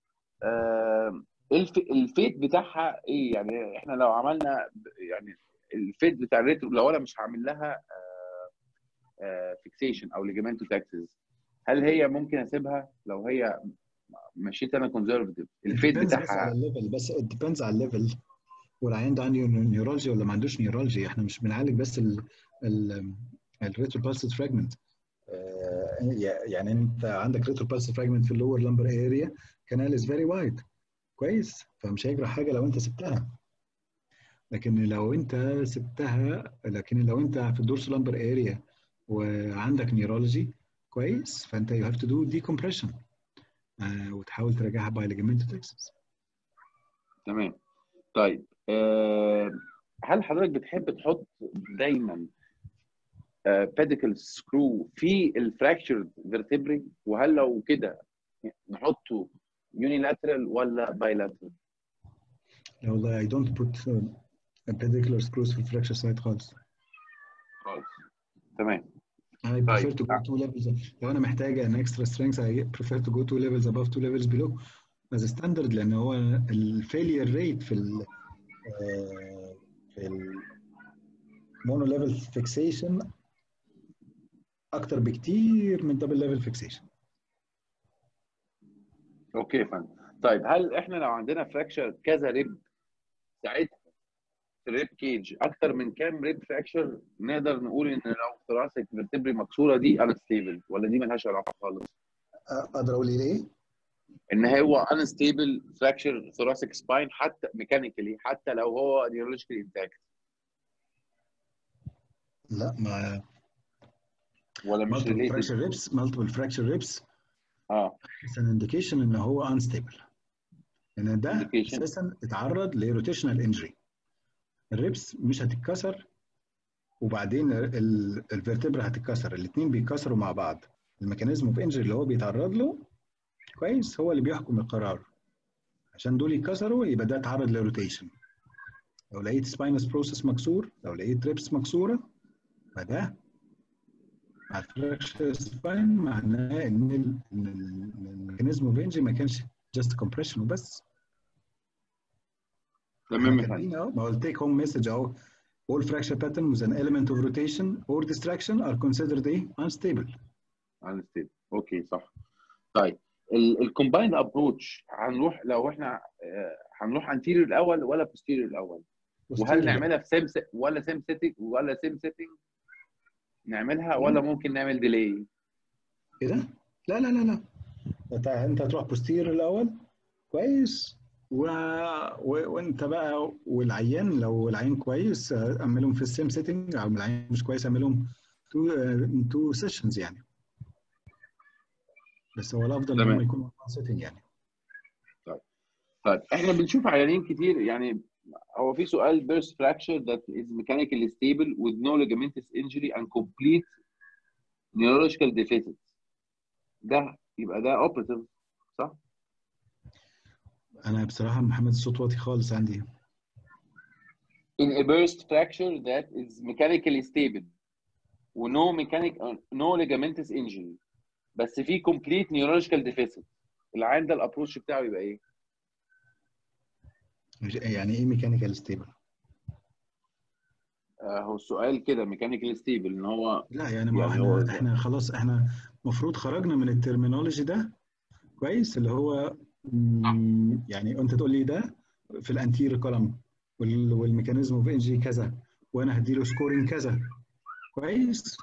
الفيت بتاعها ايه يعني احنا لو عملنا ب- يعني الفيت بتاع الريترو لو انا مش هعمل لها فيكسيشن او ليجامنتو تاكسز هل هي ممكن اسيبها لو هي مشيت انا كونزرفتيف الفيت Depends بس على بتاعها الليفل بس it depends على الليفل والعيان ده عنده نيورولوجي ولا ما عندوش نيورولوجي احنا مش بنعالج بس ال ال الريترو بالسد فراجمنت يعني انت عندك ريترو بالسد فراجمنت في اللور لمبر اريا كانال از فيري وايد كويس فمش هيجرى حاجه لو انت سبتها لكن لو انت سبتها لكن لو انت في الدورس لمبر اريا وعندك نيورولوجي كويس فانت يو هاف تو دو ديكمبريشن وتحاول تراجعها باي ليجامنت تكسس تمام طيب آه، هل حضرتك بتحب تحط دايما بيديكال سكرو في الفراكشرد فيرتبري وهل لو كده نحطه يونيلاترال ولا بايلاترال؟ لا والله I don't put uh, pedicular screws في الفراكشر سايت خالص خالص تمام I prefer طيب. to go two levels لو انا محتاج an extra strength I prefer to go two levels above two levels below as a standard لان هو الفيلير ريت في ال آه، في ال mono level fixation اكتر بكتير من double level fixation اوكي يا فندم طيب هل احنا لو عندنا فراكشر كذا ريب ساعتها في الريب كيج اكتر من كام ريب فراكشر نقدر نقول ان لو ثراسك فيرتبري مكسوره دي انستيبل ولا دي ملهاش علاقه خالص؟ اقدر اقول ايه؟ ان هو انستيبل فراكشر ثوراسيك سباين حتى ميكانيكالي حتى لو هو نيورولوجيكال انتاكت لا ما ولا مش multiple ريليتد fracture ribs multiple fracture ribs اه it's an indication ان هو unstable لان ده Indication. اساسا اتعرض لروتيشنال انجري الريبس مش هتتكسر وبعدين الفيرتبرا هتتكسر الاثنين بيتكسروا مع بعض الميكانيزم اوف انجري اللي هو بيتعرض له كويس هو اللي بيحكم القرار عشان دول يتكسروا يبقى ده اتعرض لروتيشن لو لقيت سباينس بروسس مكسور لو لقيت ريبس مكسوره فده مع الفراكشر سباين معناه ان ال- إن ال- الميكانيزم اوف انجري ما كانش جاست كومبريشن وبس تمام يا احنا فندم كاتبين اهو ما هو التيك هوم مسج اهو all fracture pattern with an element of rotation or distraction are considered ايه unstable انستيبل اوكي صح طيب الكومبايند ابروتش هنروح لو احنا آه، هنروح انتيريور الاول ولا بوستيريور الاول وهل Posterior. نعملها في سيم ولا سيم سيتنج ولا سيم سيتنج نعملها ولا ممكن نعمل ديلي ايه ده؟ لا لا لا لا انت انت هتروح بوستير الاول كويس و... و... وانت بقى والعيان لو العيان كويس اعملهم في السيم سيتنج او العيان مش كويس اعملهم تو تو سيشنز يعني بس هو الافضل ان تمام. هم يكونوا سيتنج يعني طيب احنا بنشوف عيانين كتير يعني هو في سؤال burst fracture that is mechanically stable with no ligamentous injury and complete neurological deficit ده يبقى ده operative صح؟ انا بصراحه محمد الصوت واطي خالص عندي in a burst fracture that is mechanically stable و no mechanic no ligamentous injury بس في complete neurological deficit العيان ده الابروش بتاعه يبقى ايه؟ مش- يعني ايه ميكانيكال ستيبل آه هو السؤال كده mechanically stable ان هو لا يعني ما يعني هو- احنا احنا خلاص احنا المفروض خرجنا من الترمينولوجي ده كويس اللي هو مم، يعني انت تقول لي ده في الانتير كولم والميكانيزم اوف انجي كذا وانا هديله سكورينج كذا كويس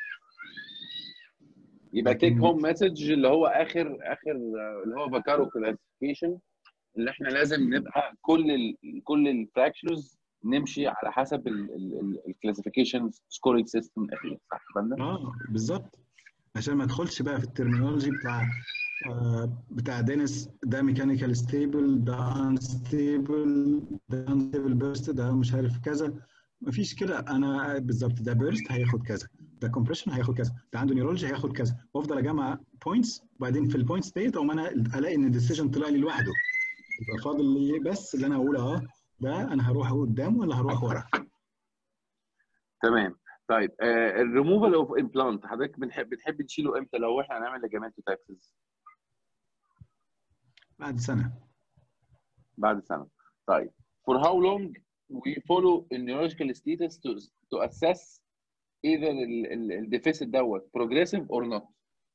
يبقى لكن- تيك هوم مسج اللي هو اخر اخر آه، اللي هو فاكارو كلاسيفيكيشن اللي احنا لازم نبقى كل ال كل الفراكشرز نمشي على حسب الكلاسيفيكيشن سكورينج سيستم الاخير صح يا فندم؟ اه بالظبط عشان ما ادخلش بقى في الترمينولوجي بتاع آه بتاع دينيس ده ميكانيكال ستيبل ده انستيبل ده انستيبل بيرست ده مش عارف كذا مفيش كده انا بالظبط ده بيرست هياخد كذا ده كومبريشن هياخد كذا ده عنده نيورولوجي هياخد كذا وافضل اجمع بوينتس وبعدين في البوينتس ديت اقوم انا الاقي ان الديسيجن طلع لي لوحده يبقى فاضل لي بس اللي انا اقول اه ده انا هروح قدام ولا هروح ورا تمام طيب الريموفال اوف امبلانت حضرتك بنحب بتحب تشيله امتى لو احنا هنعمل لجامات تاكسس بعد سنه بعد سنه طيب for how long we follow a neurological status to to assess either ال- ال- الديفيسيت دوت progressive or not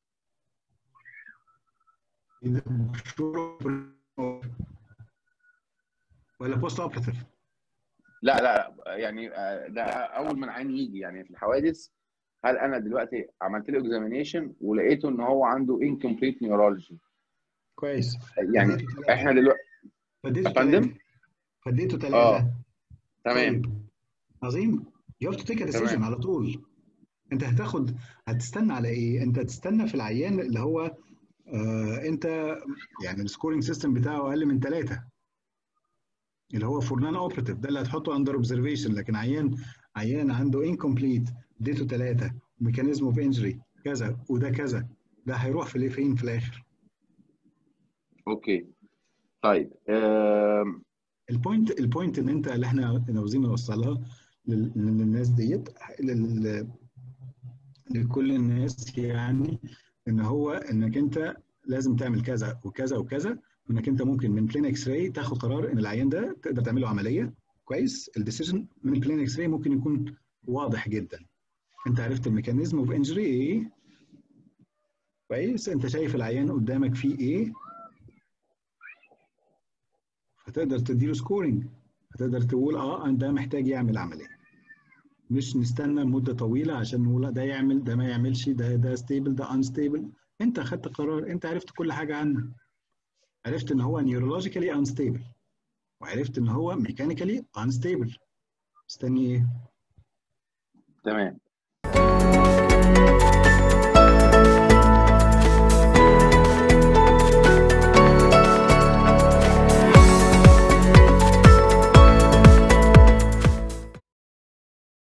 ولا بوست اوبراتيف لا لا لا يعني آه، ده اول ما العين يجي يعني في الحوادث هل انا دلوقتي عملت له اكزامينيشن ولقيته ان هو عنده incomplete neurology كويس يعني احنا دلوقتي فديته يا فندم؟ ثلاثة فديته اه ثلاثة تمام طيب عظيم you have to take a decision تمام. على طول انت هتاخد هتستنى على ايه؟ انت هتستنى في العيان اللي هو آه انت يعني السكورينج سيستم بتاعه اقل من ثلاثة اللي هو فور نان اوبراتيف ده اللي هتحطه اندر اوبزرفيشن لكن عيان عيان عنده انكمبليت اديته ثلاثة ميكانيزم اوف انجري كذا وده كذا ده هيروح في الايه فين في الاخر اوكي طيب آم، البوينت البوينت ان انت اللي احنا عاوزين نوصلها لل- للناس ديت لل- لكل الناس يعني ان هو انك انت لازم تعمل كذا وكذا وكذا وانك انت ممكن من بلين اكس راي تاخد قرار ان العيان ده تقدر تعمل له عمليه كويس الديسيجن من بلين اكس راي ممكن يكون واضح جدا انت عرفت الميكانيزم اوف انجري ايه كويس انت شايف العيان قدامك فيه ايه فتقدر تديله سكورنج هتقدر تقول اه ده محتاج يعمل عمليه مش نستنى مده طويله عشان نقول لا ده يعمل ده ما يعملش ده ده ستيبل ده انستيبل انت خدت قرار انت عرفت كل حاجه عنه عرفت ان هو نيورولوجيكالي انستيبل وعرفت ان هو ميكانيكالي انستيبل مستني ايه تمام